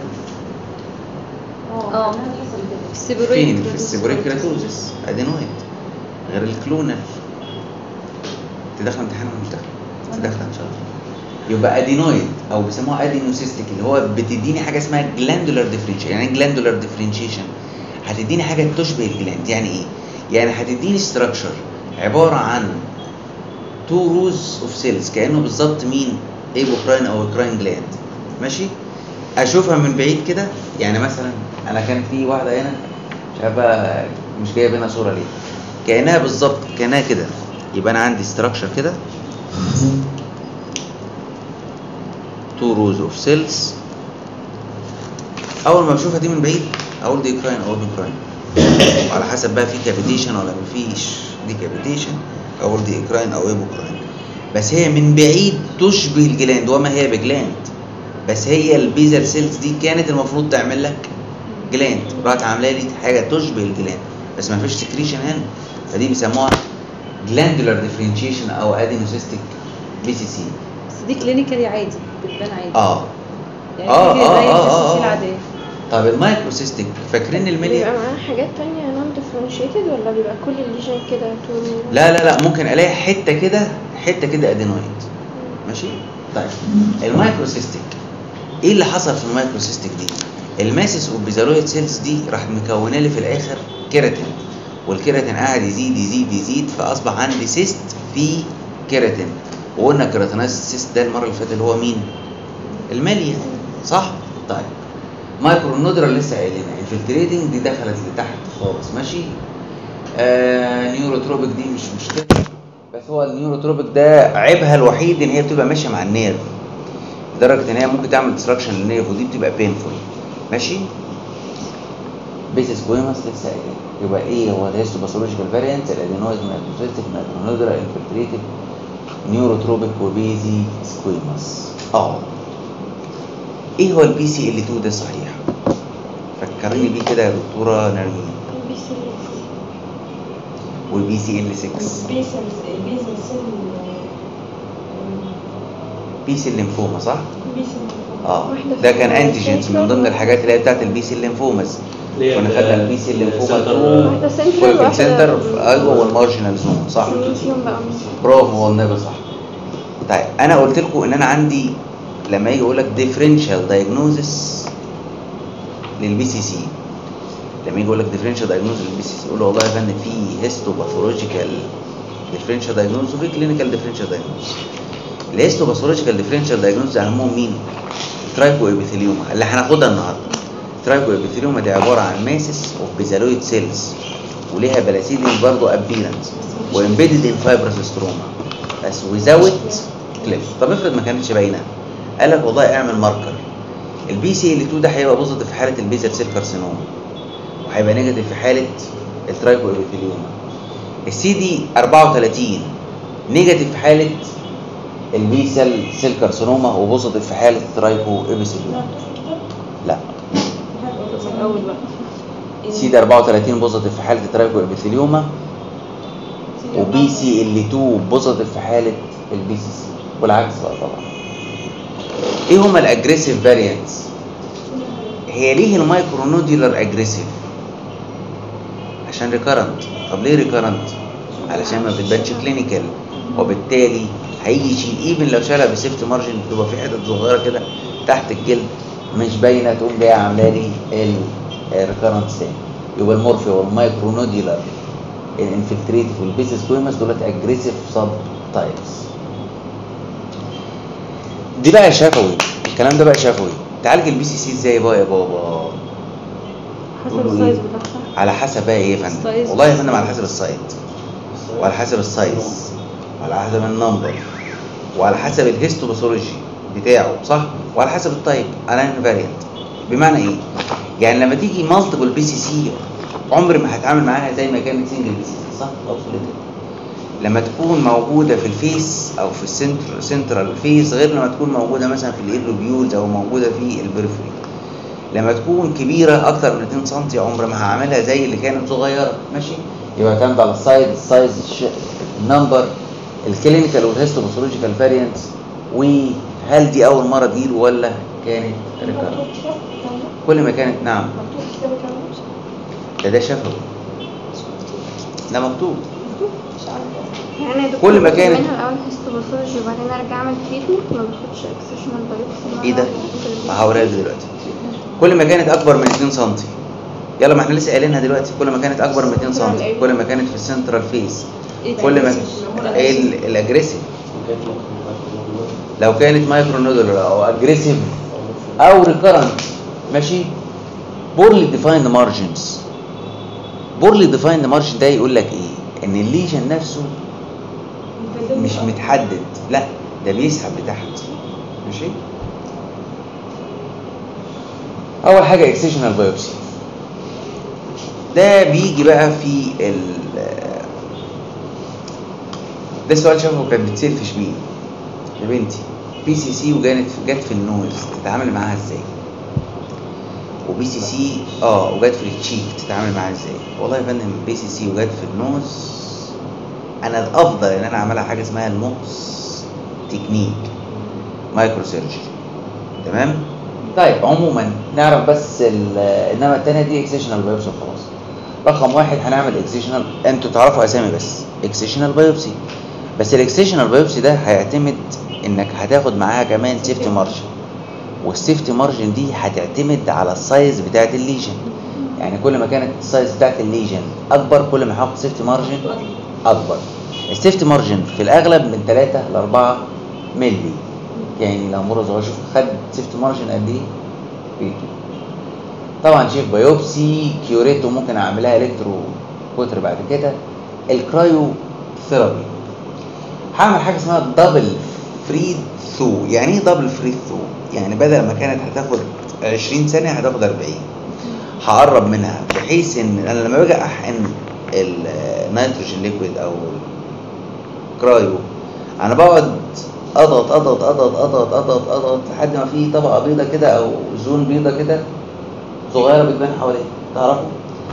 S4: اه.
S3: حصل كده
S4: السيبوريك
S1: فين في السيبوريكراتوزس ادينويد غير الكلونال انت داخله امتحان ولا مش داخله؟ انت داخله ان شاء الله يبقى ادينويد او بيسموها ادينوسيستيك اللي هو بتديني حاجه اسمها جلاندولار ديفرنشيشن يعني ايه جلاندولار ديفرنشيشن هتديني حاجه تشبه الجلاند يعني ايه يعني هتديني ستراكشر عباره عن تو روز اوف سيلز كانه بالظبط مين ايبوكراين او كراين جلاند ماشي اشوفها من بعيد كده يعني مثلا انا كان في واحده هنا مش عارف بقى مش جايب هنا صوره ليه كانها بالظبط كانها كده يبقى انا عندي ستراكشر كده تو روز اوف سيلز اول ما بشوفها دي من بعيد اقول دي كراين او بيكراين وعلى حسب بقى في كافيتيشن ولا مفيش دي كافيتيشن اقول دي كراين او ايبوكراين بس هي من بعيد تشبه الجلاند وما هي بجلاند بس هي البيزل سيلز دي كانت المفروض تعمل لك جلاند راحت عامله لي حاجه تشبه الجلاند بس ما فيش سكريشن هنا فدي بيسموها جلاندولار ديفرنشيشن او ادينوسيستيك بي سي سي
S4: بس دي كلينيكالي عادي بتبان عادي
S1: اه
S4: يعني
S1: آه،
S4: دي
S1: آه،
S4: زي
S1: آه،
S4: الحساسية
S1: آه.
S4: العادية
S1: طب المايكروسيستيك فاكرين
S2: بيبقى
S1: الميليا
S2: معاه حاجات تانية نون ديفرنشيتد ولا بيبقى كل الليجن كده تو
S1: لا لا لا ممكن الاقي حته كده حته كده ادينويد ماشي طيب المايكروسيستيك ايه اللي حصل في المايكروسيستيك دي الماسس والبيزالويد سيلز دي راح مكونه لي في الاخر كيراتين والكيراتين قاعد يزيد يزيد يزيد فاصبح عندي سيست في كيراتين وقلنا كيراتينايز سيست ده المره اللي فاتت اللي هو مين الماليا صح طيب مايكرو نودرال لسه قايلينها انفلتريتنج دي دخلت لتحت خالص ماشي آه نيوروتروبيك دي مش مشكله بس هو النيوروتروبيك ده عيبها الوحيد ان هي بتبقى ماشيه مع النيرف لدرجه ان هي ممكن تعمل ديستراكشن للنيرف ودي بتبقى بينفول ماشي بيسس كويمس لسه قايلين يبقى ايه هو الهيستوباثولوجيكال فاريانت الادينويد مايكروسيستيك مايكرونودرال انفلتريتد نيوروتروبيك وبيزي سكويمس اه ايه هو البي سي ال 2 ده صحيح فكرني بيه كده يا دكتوره نرمين
S2: بي سي
S1: والبي سي ال 6
S3: البيزل البيزل سيل
S1: بي سي الليمفوما صح
S3: بيزل
S1: اه
S2: واحدة
S1: ده
S2: في
S1: كان انتيجنز من ضمن الحاجات اللي هي بتاعت البي سي الليمفوماز
S5: اللي هي
S1: كنا
S5: ال-
S1: خدنا البي سي الليمفوما
S5: السنتر-
S1: 2
S2: واحدة سنترال
S1: في
S2: واحدة
S1: السنتر ايوه والمارجنال زون صح
S2: مين فيهم بقى مين؟
S1: برافو والنبي صح طيب انا قلت لكم ان انا عندي لما يجي يقول لك ديفرنشال دايجنوزس للبي سي سي لما يجي يقول لك ديفرنشال دايجنوزس للبي سي سي يقول له والله يا فندم في هيستوباثولوجيكال ديفرنشال دايجنوزس وفي كلينيكال ديفرنشال دايجنوزس الهيستوباثولوجيكال ديفرنشال دايجنوزس اهمهم مين؟ ترايكو ابيثيليوما اللي هناخدها النهارده ترايكو ابيثيليوما دي عباره عن ماسس اوف بيزالويد سيلز وليها بلاسيدين برضه ابيرنس وامبيدد ان فايبرس ستروما بس وزاوت كليف طب افرض ما كانتش باينه قال لك والله اعمل ماركر البي سي ال 2 ده هيبقى بوزيتيف في حاله البيزل سيل كارسينوما وهيبقى نيجاتيف في حاله الترايكو ابيثيليوما السي دي 34 نيجاتيف في حاله البيسل سيل كارسينوما وبوزيتيف في حاله الترايكو ابيثيليوما لا
S4: من الأول بقى
S1: سي دي 34 بوزيتيف في حاله الترايكو ابيثيليوما وبي سي ال 2 بوزيتيف في حاله البي سي سي والعكس بقى طبعا ايه هما الاجريسيف فاريانتس هي ليه المايكرونوديولار اجريسيف عشان ريكارنت طب ليه ريكارنت علشان ما بتبانش كلينيكال وبالتالي هيجي يشيل ايفن لو شالها بسيفت مارجن بتبقى في حتت صغيره كده تحت الجلد مش باينه تقوم جايه عامله لي الريكارنت تاني يبقى المورفيا والمايكرو نوديولار الانفلتريتيف والبيس سكويمس دولت اجريسيف سب تايبس دي بقى شفوي الكلام ده بقى شفوي تعالج البي سي سي ازاي بقى يا بابا
S2: حسب
S1: قولوا
S2: السايز
S1: إيه؟
S2: بتاعها
S1: على حسب بقى ايه يا فندم
S4: السايز.
S1: والله يا فندم على حسب السايت وعلى حسب السايز وعلى حسب النمبر وعلى حسب الهيستوباثولوجي بتاعه صح وعلى حسب التايب انا فاريانت بمعنى ايه يعني لما تيجي مالتيبل بي سي سي عمري ما هتعامل معاها زي ما كانت سنجل بي سي سي صح absolutely لما تكون موجوده في الفيس او في السنتر سنترال فيس غير لما تكون موجوده مثلا في الايروبيولز او موجوده في البريفري لما تكون كبيره اكتر من 2 سم عمر ما هعملها زي اللي كانت صغيره ماشي يبقى اعتمد على السايز السايز الش- النمبر الكلينيكال والهيستوباثولوجيكال فاريانتس وهل دي اول مره تجيله ولا كانت ريكارنت
S3: مكتوب كتاب كامل
S1: كل ما كانت نعم
S3: مكتوب كتاب كامل
S1: ده ده شفوي ده مكتوب
S3: مكتوب مش عارفه
S2: يعني يا دكتور
S1: كل ما
S2: باخد
S1: كانت-
S2: منها الاول هيستوباثولوجي وبعدين ارجع اعمل تريتمنت ما باخدش اكسشنال بايوبسي
S1: ايه ده؟ ما هوريها لك دلوقتي كل ما كانت اكبر من 2 سم يلا ما احنا لسه قايلينها دلوقتي كل ما كانت اكبر من 2 سم كل ما كانت في السنترال فيس كل ما ايه ال- الاجريسيف لو كانت مايكرو نودولار او اجريسيف او ريكرنت ماشي بورلي ديفايند مارجنز بورلي ديفايند مارجن ده يقول لك ايه ان الليجن نفسه مش متحدد لا ده بيسحب لتحت ماشي اول حاجه اكسيشنال بايوبسي ده بيجي بقى في ال ده سؤال شافه كانت بتسال في شبيه يا بنتي بي سي سي وجات جت في النوز تتعامل معاها ازاي وبي سي سي اه وجت في التشيك تتعامل معاها ازاي والله يا فندم بي سي سي وجت في النوز انا الافضل ان انا اعملها حاجه اسمها الموس تكنيك مايكرو سيرجري تمام طيب عموما نعرف بس ال- انما الثانيه دي اكسيشنال بايوبسي خلاص رقم واحد هنعمل اكسيشنال انتوا تعرفوا اسامي بس اكسيشنال بايوبسي بس الاكسيشنال بايوبسي ده هيعتمد انك هتاخد معاها كمان سيفتي مارجن والسيفتي مارجن دي هتعتمد على السايز بتاعت الليجن يعني كل ما كانت السايز بتاعت الليجن اكبر كل ما هاخد سيفتي مارجن اكبر السيفتي مارجن في الاغلب من 3 ل 4 مللي يعني لو مره صغير شوف خد سيفتي مارجن قد ايه بيتو طبعا شيف بايوبسي كيوريتو ممكن اعملها الكترو كتر بعد كده الكرايو ثيرابي هعمل حاجه اسمها دبل فري ثرو يعني ايه دبل فري ثرو يعني بدل ما كانت هتاخد 20 ثانيه هتاخد 40 هقرب منها بحيث ان انا لما باجي احقن النيتروجين ليكويد او الكرايو انا بقعد اضغط اضغط اضغط اضغط اضغط اضغط لحد ما في طبقه بيضه كده او زون بيضه كده صغيره بتبان حواليها تعرفوا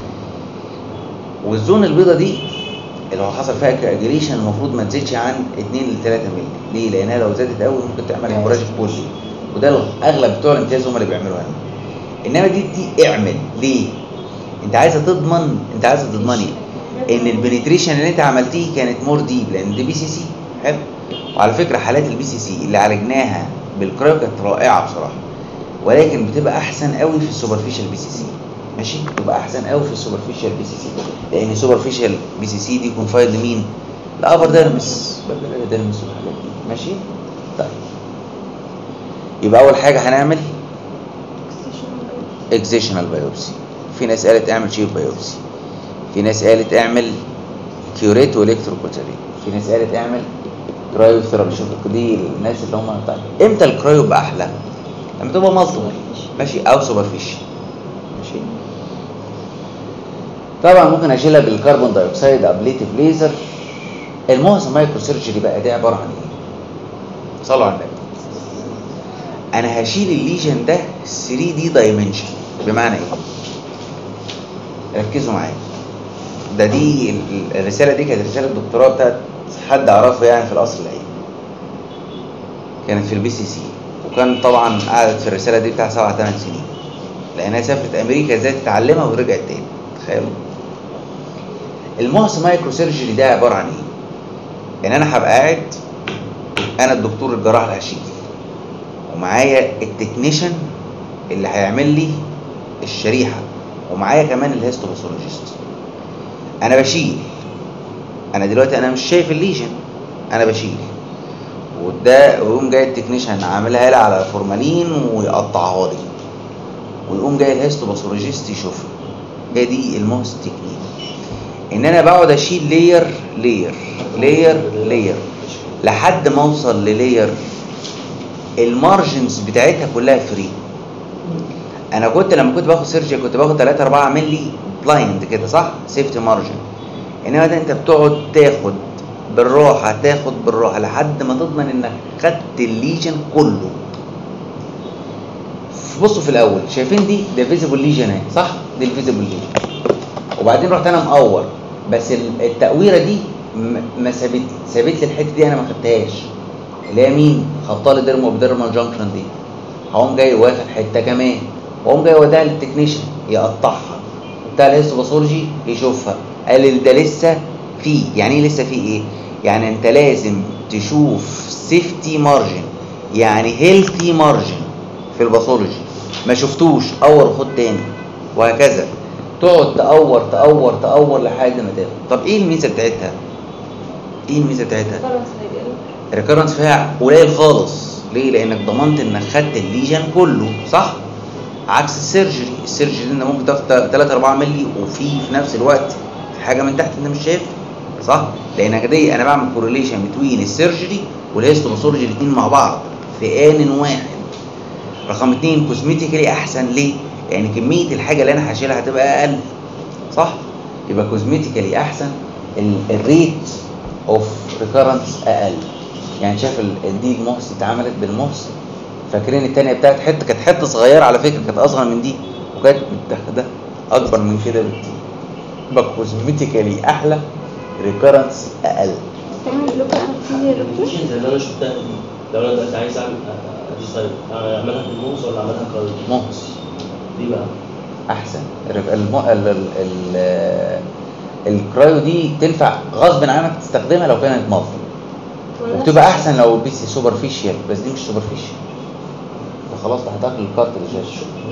S1: والزون البيضه دي اللي هو حصل فيها كاجريشن المفروض ما تزيدش عن 2 ل 3 مللي ليه لانها لو زادت قوي ممكن تعمل هيموراجيك بولي وده اغلب بتوع الامتياز هم اللي بيعملوها انما دي دي اعمل ليه انت عايزه تضمن انت عايزه تضمني ان البنتريشن اللي انت عملتيه كانت مور ديب لان دي بي سي سي حلو وعلى فكره حالات البي سي سي اللي عالجناها بالكرايو كانت رائعه بصراحه ولكن بتبقى احسن قوي في السوبرفيشال بي سي سي ماشي بتبقى احسن قوي في السوبرفيشال بي سي سي لان السوبرفيشال بي سي سي دي كونفايد لمين الابر ديرمس ديرمس والحاجات دي ماشي طيب يبقى اول حاجه هنعمل اكزيشنال بايوبسي في ناس قالت اعمل شيب بايوبسي في ناس قالت اعمل كيوريت والكتروكوتري في ناس قالت اعمل كرايو ثيرابي شوف دي الناس اللي هم طيب امتى الكرايو يبقى احلى لما تبقى مالتيبل ماشي او سوبرفيشال ماشي طبعا ممكن اشيلها بالكربون دايوكسيد ابليتيف ليزر المعظم مايكرو سيرجري بقى ده عباره عن ايه صلوا على النبي انا هشيل الليجن ده 3 دي دايمنشن بمعنى ايه ركزوا معايا ده دي ال- ال- الرساله دي كانت رساله دكتوراه بتاعت حد اعرفه يعني في القصر العيني كانت في البي سي سي وكان طبعا قعدت في الرساله دي بتاع سبع ثمان سنين لانها سافرت امريكا ازاي تتعلمها ورجعت تاني تخيلوا المعص مايكرو سيرجري ده عباره عن ايه؟ ان انا هبقى قاعد انا الدكتور الجراح اللي هشيل ومعايا التكنيشن اللي هيعمل لي الشريحه ومعايا كمان الهيستوباثولوجيست انا بشيل انا دلوقتي انا مش شايف الليجن انا بشيل وده ويقوم جاي التكنيشن عاملها لي على فورمالين ويقطعها لي ويقوم جاي الهيستوباثولوجيست يشوفها هي دي الموست تكنيك ان انا بقعد اشيل لير لير لير لير لحد ما اوصل للير المارجنز بتاعتها كلها فري انا كنت لما كنت باخد سيرجي كنت باخد 3 4 مللي بلايند كده صح سيفتي مارجن انما ده انت بتقعد تاخد بالراحه تاخد بالراحه لحد ما تضمن انك خدت الليجن كله بصوا في الاول شايفين دي ده فيزيبل ليجن اهي صح دي الفيزيبل ليجن وبعدين رحت انا مقور بس ال- التقويره دي م- ما سابت سابت لي الحته دي انا ما خدتهاش اللي هي مين خبطالي ديرمو بديرمال جانكشن دي هقوم جاي واخد حته كمان واقوم جاي وديها للتكنيشن يقطعها بتاع الهيستوباثولوجي يشوفها قال لي ده لسه فيه يعني ايه لسه فيه ايه يعني انت لازم تشوف سيفتي مارجن يعني هيلثي مارجن في الباثولوجي ما شفتوش اور وخد تاني وهكذا تقعد تقور تقور تقور لحد ما تاخد طب ايه الميزه بتاعتها ايه الميزه بتاعتها
S3: خلاص هيبقى
S1: الريكرنس فيها قليل خالص ليه لانك ضمنت انك خدت الليجن كله صح عكس السيرجري السيرجري انت ممكن تاخد 3 4 مللي وفي في نفس الوقت في حاجه من تحت انت مش شايفها صح لانك دي انا بعمل كورليشن بين السيرجري والهيستوباثولوجي الاثنين مع بعض في ان واحد رقم اتنين كوزمتيكالي احسن ليه لان كميه الحاجه اللي انا هشيلها هتبقى اقل صح يبقى كوزمتيكالي احسن الريت اوف ريكرنس اقل يعني شايف ال- دي المهس اتعملت بالمهس فاكرين التانية بتاعت حته كانت حته صغيره على فكره كانت اصغر من دي وكانت متاخده اكبر من كده بكتير يبقى كوزمتيكالي احلى ريكرنس اقل
S2: تعمل بلوك انا يا دكتور
S5: مش زي اللي انا شفتها دي لو انا دلوقتي عايز اعمل ديزاين اعملها بالموس ولا اعملها كارد
S1: مهس
S5: دي بقى
S1: احسن الرف- الم... ال... ال... ال... الكرايو دي تنفع غصب عنك تستخدمها لو كانت مافل وبتبقى احسن لو بي سي سوبرفيشال بس دي مش سوبرفيشال فخلاص هتاكل الكارتريج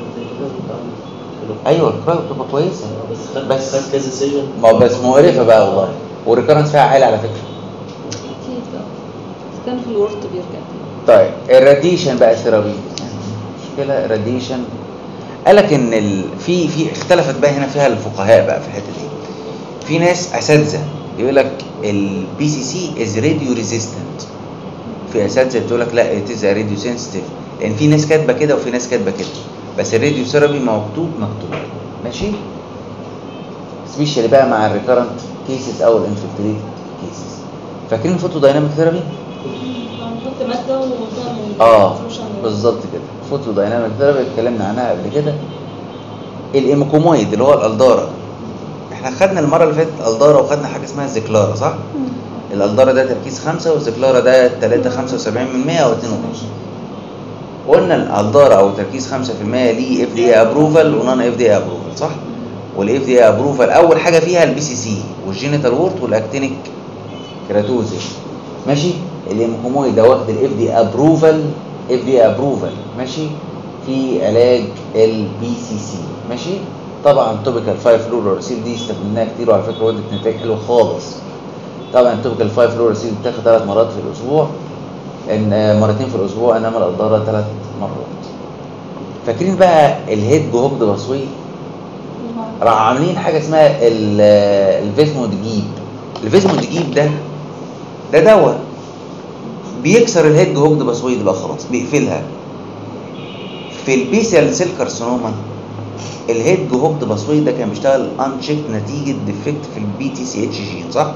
S1: ايوه الكرايو بتبقى كويسه
S5: بس خد
S1: بس-
S5: بس خد كذا سيجن
S1: ما هو بس مقرفه بقى والله والريكرنس فيها عالي على فكره
S4: اكيد اه بس كان في الورط بيرجع تاني
S1: طيب الراديشن بقى ثيرابي مشكله الراديشن قال لك ان ال... في في اختلفت بقى هنا فيها الفقهاء بقى في الحته دي في ناس اساتذه يقول لك البي سي سي از راديو ريزيستنت في اساتذه بتقول لك لا ات از راديو سنسيتيف لان في ناس كاتبه كده وفي ناس كاتبه كده بس الراديو ثيرابي مكتوب مكتوب ماشي سبيشالي بقى مع الريكرنت كيسز او الانفلتريت كيسز فاكرين الفوتو دايناميك ثيرابي
S3: هنحط ماده ونعمل
S1: اه
S3: solution.
S1: بالظبط كده فوتو دايناميك ثيرابي اتكلمنا عنها قبل كده الايموكومويد اللي هو الالدارا احنا خدنا المره اللي فاتت الالدارا وخدنا حاجه اسمها زيكلارا صح الالدارا ده تركيز خمسة والزيكلارا ده 3 75 من 100 او 2 ونص قلنا الالدارا او تركيز 5% ليه اف دي اي ابروفال ونون اف دي اي ابروفال صح والاف دي اي ابروفال اول حاجه فيها البي سي سي والجينيتال وورت والاكتينيك كراتوزيس ماشي الهيموكومويد ده واخد الاف دي ابروفال اف دي ابروفال ماشي في علاج البي سي سي ماشي طبعا توبيكال 5 فلوراسيل دي استخدمناها كتير وعلى فكره ودت نتائج حلوه خالص طبعا توبيكال 5 فلوراسيل بتاخد ثلاث مرات في الاسبوع ان مرتين في الاسبوع انما القداره ثلاث مرات فاكرين بقى الهيد جهوجد بصوي راح عاملين حاجه اسمها ال- الفيزمودجيب الفيزمودجيب ده ده دواء بيكسر الهيد جهوجد بصويد بقى خلاص بيقفلها في البيسيال سيل كارسينوما الهيد جهوجد بصويد ده كان بيشتغل انشيك نتيجه ديفكت في البي تي سي اتش جين صح؟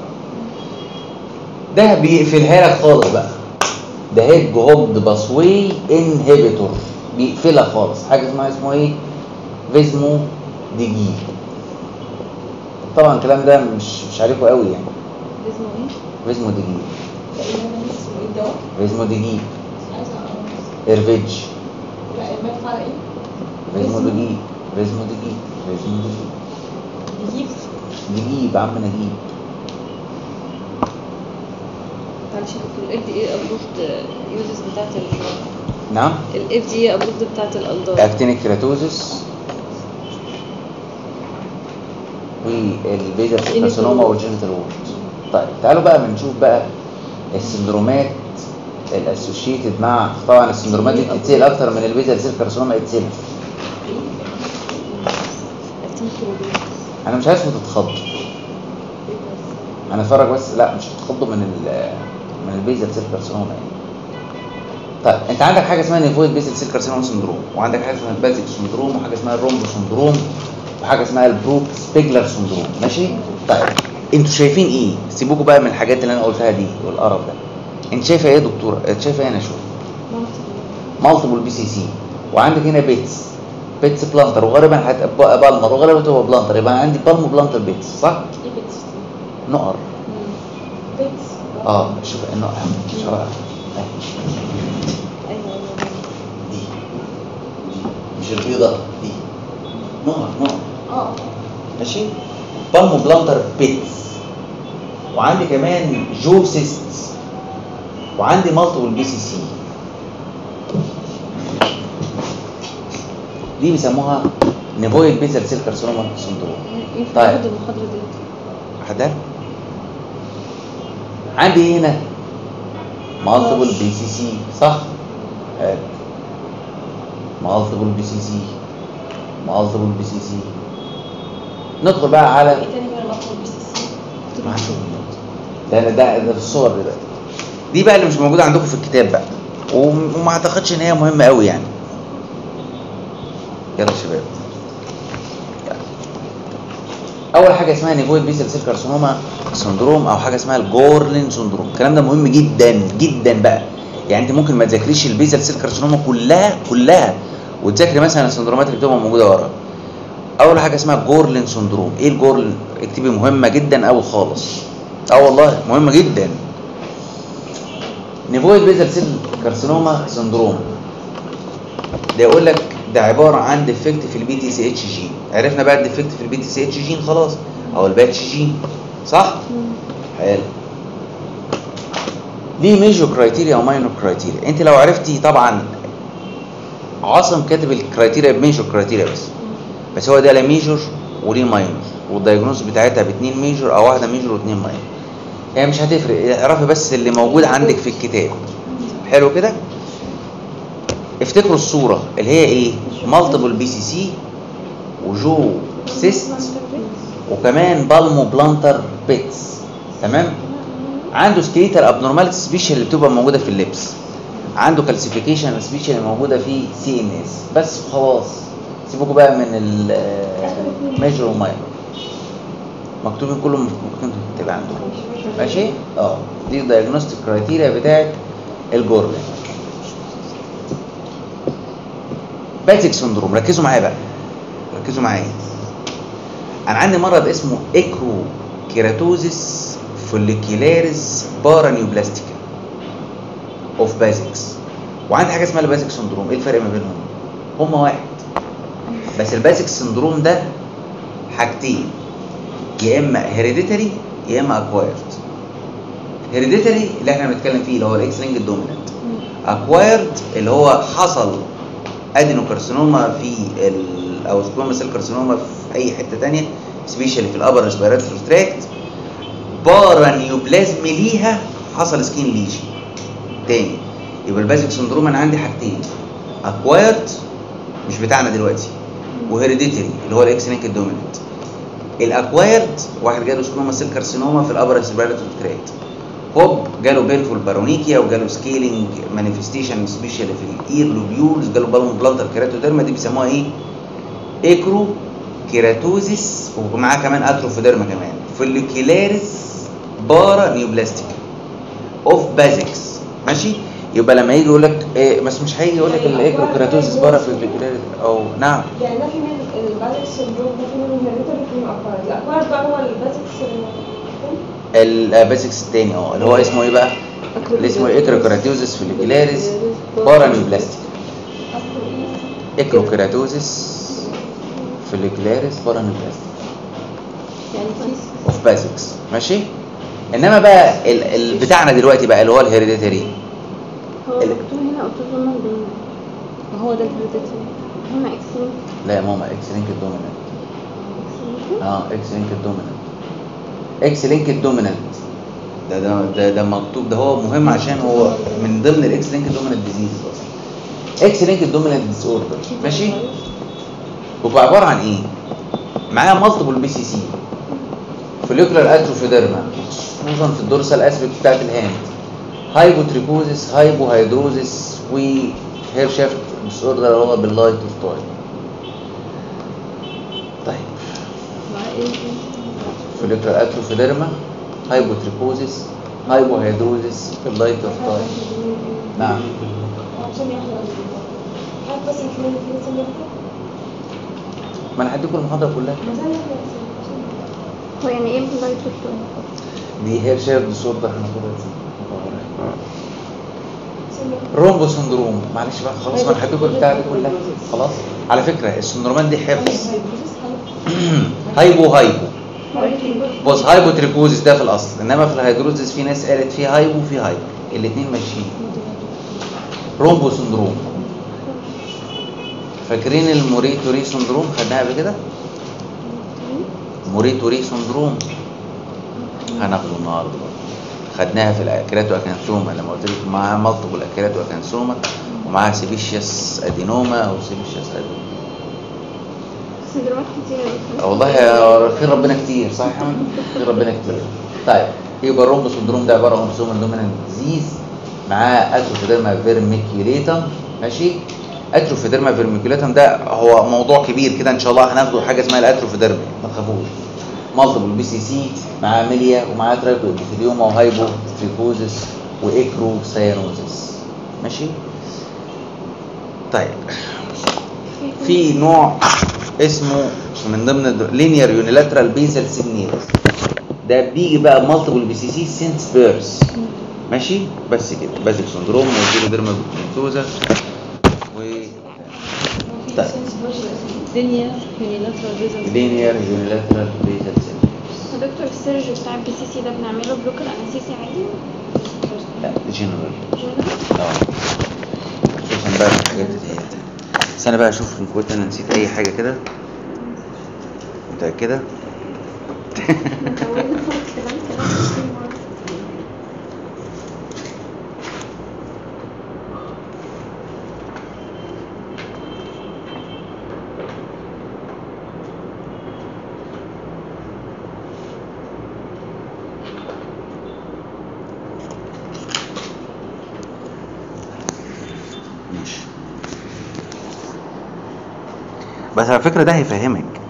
S1: ده بيقفلها لك خالص بقى ده هيد جهوجد بصوي انهبيتور بيقفلها خالص حاجه اسمها اسمه ايه؟ فيزمو ديجيب طبعا الكلام ده مش مش عليكم قوي يعني
S4: اسمه ايه؟
S1: فيزمو ديجيب
S3: تقريبا اسمه ايه الدواء؟
S1: فيزمو ديجيب
S3: مش عايزه اعرف
S1: ايرفيدج
S3: لا المادة على ايه؟
S1: فيزمو
S3: فيزمو؟
S1: ديجيب فيزمو ديجيب فيزمو ديجيب
S3: نجيب
S1: نجيب عم نجيب
S4: معلش يا دكتور ال دي ايه ابروفد يوزز بتاعت ال
S1: نعم
S4: ال دي ايه ابروفد بتاعت الالدار
S1: اكتينيك كيراتوزس والبيزل كارسينوما والجينيتال وورد طيب تعالوا بقى بنشوف بقى السندرومات الاسوشيتد مع طبعا السندرومات دي بتتسال اكتر من البيزل سيل كارسينوما يتسال انا مش عايزكم تتخضوا انا اتفرج بس لا مش هتخضوا من ال من البيزل سيل كارسينوما يعني طيب انت عندك حاجه اسمها نيفويد بيزل سيل كارسينوما سندروم وعندك حاجه اسمها البازيك سندروم وحاجه اسمها الرومبو سندروم وحاجه اسمها البروك سبيجلر سندروم ماشي طيب انتوا شايفين ايه سيبوكوا بقى من الحاجات اللي انا قلتها دي والقرف ده انت شايفه ايه يا دكتوره انت شايفه ايه يا نشوى مالتيبل بي سي سي وعندك هنا بيتس بيتس بلانتر وغالبا هتبقى بالمر وغالبا تبقى بلانتر يبقى عندي بالم بلانتر بيتس صح
S3: ايه بيتس
S1: نقر
S3: بيتس
S1: اه شوف النقر شرع
S4: ايوه ايوه
S1: دي مش البيضه دي نقر نقر
S3: اه
S1: ماشي بالمو بلانتر بيتس وعندي كمان جو سيستس وعندي مالتيبل بي سي سي دي بيسموها نيفويد بيزل سيل كارسينوما سندروم
S4: ينفع
S1: طيب.
S4: ناخد المحاضرة دي
S1: حدا عندي إيه هنا مالتيبل بي سي سي صح حلو مالتيبل بي سي سي مالتيبل بي سي سي ندخل بقى على
S3: ايه تاني غير المطلوب بي سي سي
S1: ده ده ده ده في الصور دلوقتي دي بقى اللي مش موجوده عندكم في الكتاب بقى وم- وما اعتقدش ان هي مهمه قوي يعني يلا يا شباب يلا. اول حاجه اسمها نيفويد بيسل سيل كارسينوما سندروم او حاجه اسمها الجورلين سندروم الكلام ده مهم جدا جدا بقى يعني انت ممكن ما تذاكريش البيسل سيل كارسينوما كلها كلها وتذاكري مثلا السندرومات اللي بتبقى موجوده ورا اول حاجه اسمها جورلين سندروم ايه الجورلين اكتبي مهمه جدا قوي خالص اه والله مهمه جدا نيفويد بيزل سيل كارسينوما سندروم ده يقول لك ده عباره عن ديفكت في البي تي سي اتش جين عرفنا بقى الديفكت في البي تي سي اتش جين خلاص او الباتش جين صح حلو ليه ميجور كرايتيريا وماينور كرايتيريا انت لو عرفتي طبعا عاصم كاتب الكرايتيريا بميجور كرايتيريا بس بس هو ده لا ميجور وليه ماينور والدايجنوز بتاعتها باتنين ميجور او واحده ميجور واتنين ماينور هي مش هتفرق اعرفي بس اللي موجود عندك في الكتاب حلو كده افتكروا الصوره اللي هي ايه مالتيبل بي سي سي وجو سيست وكمان بالمو بلانتر بيتس تمام عنده سكيتر ابنورماليتي سبيشال اللي بتبقى موجوده في اللبس عنده كالسيفيكيشن سبيشال اللي موجوده في سي ان اس بس خلاص سيبوكوا بقى من الميجور وماينور مكتوبين كلهم ممكن تبقى عندكم ماشي اه دي الدايجنوستيك كرايتيريا بتاعت الجورلين باتيك سندروم ركزوا معايا بقى ركزوا معايا انا عندي مرض اسمه ايكرو كيراتوزيس فوليكيلاريس بارانيوبلاستيكا اوف بازكس وعندي حاجه اسمها البازك سندروم ايه الفرق ما بينهم هما واحد بس البازك سندروم ده حاجتين يا اما هيريديتري يا اما اكوايرد هيريديتري اللي احنا بنتكلم فيه اللي هو الاكس لينج دومينانت اكوايرد اللي هو حصل ادينوكارسينوما في ال او سكوما سيل كارسينوما في اي حته تانية سبيشالي في الابر ريسبيراتوري تراكت بارانيوبلازم ليها حصل سكين ليجن تاني يبقى البازك سندروم انا عندي حاجتين اكوايرد مش بتاعنا دلوقتي وهيريديتري اللي هو الاكس لينك دومينانت الاكوايرد واحد جاله سكوما سيل كارسينوما في الابر ريسبيراتوري تراكت هوب جاله بينفول بارونيكيا وجاله سكيلينج مانيفستيشن سبيشال في الاير لوبيولز جاله بالون بلانتر كيراتوديرما دي بيسموها ايه؟ ايكرو كيراتوزيس ومعاه كمان اتروفوديرما كمان فوليكيلاريس بارا نيوبلاستيك اوف بازكس ماشي يبقى لما يجي يقول لك إيه بس مش هيجي يقول لك الايكرو كيراتوزيس بارا فوليكيلاريس او نعم
S3: يعني ده في من البازك سندروم ده في منه هيريتري في منه اكوارد الاكوارد بقى هو البازك
S1: البازكس التاني اه اللي هو اسمه ايه بقى؟ اللي اسمه ايكرو كيراتوزيس فوليكيلاريس بارا نيوبلاستيك ايكروكيراتوزيس فوليكولاريس بارانيوبلاستيك
S4: يعني في
S1: اوف بازكس ماشي انما بقى ال- ال- بتاعنا دلوقتي بقى اللي هو الهيريديتري
S2: هو
S1: ال-
S2: مكتوب هنا اوتوزومال دومينانت
S4: ما هو ده الهيريديتري
S2: هنا اكس لينك
S1: لا يا ماما اكس لينك الدومينانت
S2: اكس لينك
S1: اه اكس لينك الدومينانت اكس لينك الدومينانت ده ده ده, ده مكتوب ده هو مهم عشان هو من ضمن الاكس لينك الدومينانت ديزيز اصلا اكس لينك الدومينانت ديس اوردر ماشي وبقى عباره عن ايه معاه مالتيبل بي سي سي فوليكولار اتروفيديرما خصوصا في الدورسال اسبكت بتاعت الهاند هايبوتريكوزيس هايبوهيدروزيس وهير شافت ديس اوردر اللي هو باللايت اوف تايم طيب
S4: مع ايه
S1: فوليكولار اتروفيديرما هايبوتريكوزيس هايبوهيدروزيس باللايت اوف تايم نعم
S3: عشان ياخد حتى بس الاثنين الاثنين سنة
S1: ما انا هديكم المحاضره كلها
S2: هو يعني ايه باللايت اوف
S1: دي هير شير ديس اوردر هناخدها ازاي رومبو سندروم معلش بقى خلاص ما انا هديكم البتاع دي كلها خلاص على فكره السندرومان دي حفظ هايبو هايبو بص هايبو تريكوزيس ده في الاصل انما في الهيدروزيس في ناس قالت في هايبو وفي هايبو الاثنين ماشيين رومبو سندروم فاكرين الموريتوري سندروم خدناها قبل كده موريتوري سندروم هناخده النهارده خدناها في الاكلات واكانثوما لما قلت لكم معاها مالتيبل اكلات واكانثوما ومعاها سيبيشيس ادينوما او سيبيشيس ادينوما
S2: سندرومات كتير يا دكتور.
S1: آه والله يا خير ربنا كتير صح يا محمد؟ خير ربنا كتير طيب يبقى الرومبو سندروم ده عباره عن اوتوسومال دومينانت ديزيز معاه اتروفيديرما فيرميكيوليتم ماشي اتروفيديرما فيرميكيوليتم ده هو موضوع كبير كده ان شاء الله هناخده حاجه اسمها الاتروفيديرما ما تخافوش مالتيبل بي سي سي معاه ميليا ومعاه ترايكو ابيثيليوما وهايبو ستريكوزيس وايكرو سيانوزيس ماشي طيب في نوع اسمه من ضمن لينير يونيلاترال بيزل سيجنيرس ده بيجي بقى مالتيبل بي سي سي سينس بيرس ماشي بس كده بازل سندروم وزيرو ديرما بنتوزا و طيب
S4: دنيا يونيلاترال بيزل
S1: لينير يونيلاترال بيزل سيجنيرس
S2: يا دكتور السيرج بتاع البي سي سي ده بنعمله بلوكال انستيسي عادي
S1: لا جنرال
S2: جنرال؟
S1: اه خصوصا بقى في الحاجات دي بس انا بقى اشوف ان كنت انا نسيت اي حاجه كده متاكده
S2: متعودة خالص كلام كلام كتير مرة.
S1: ماشي بس على فكره ده هيفهمك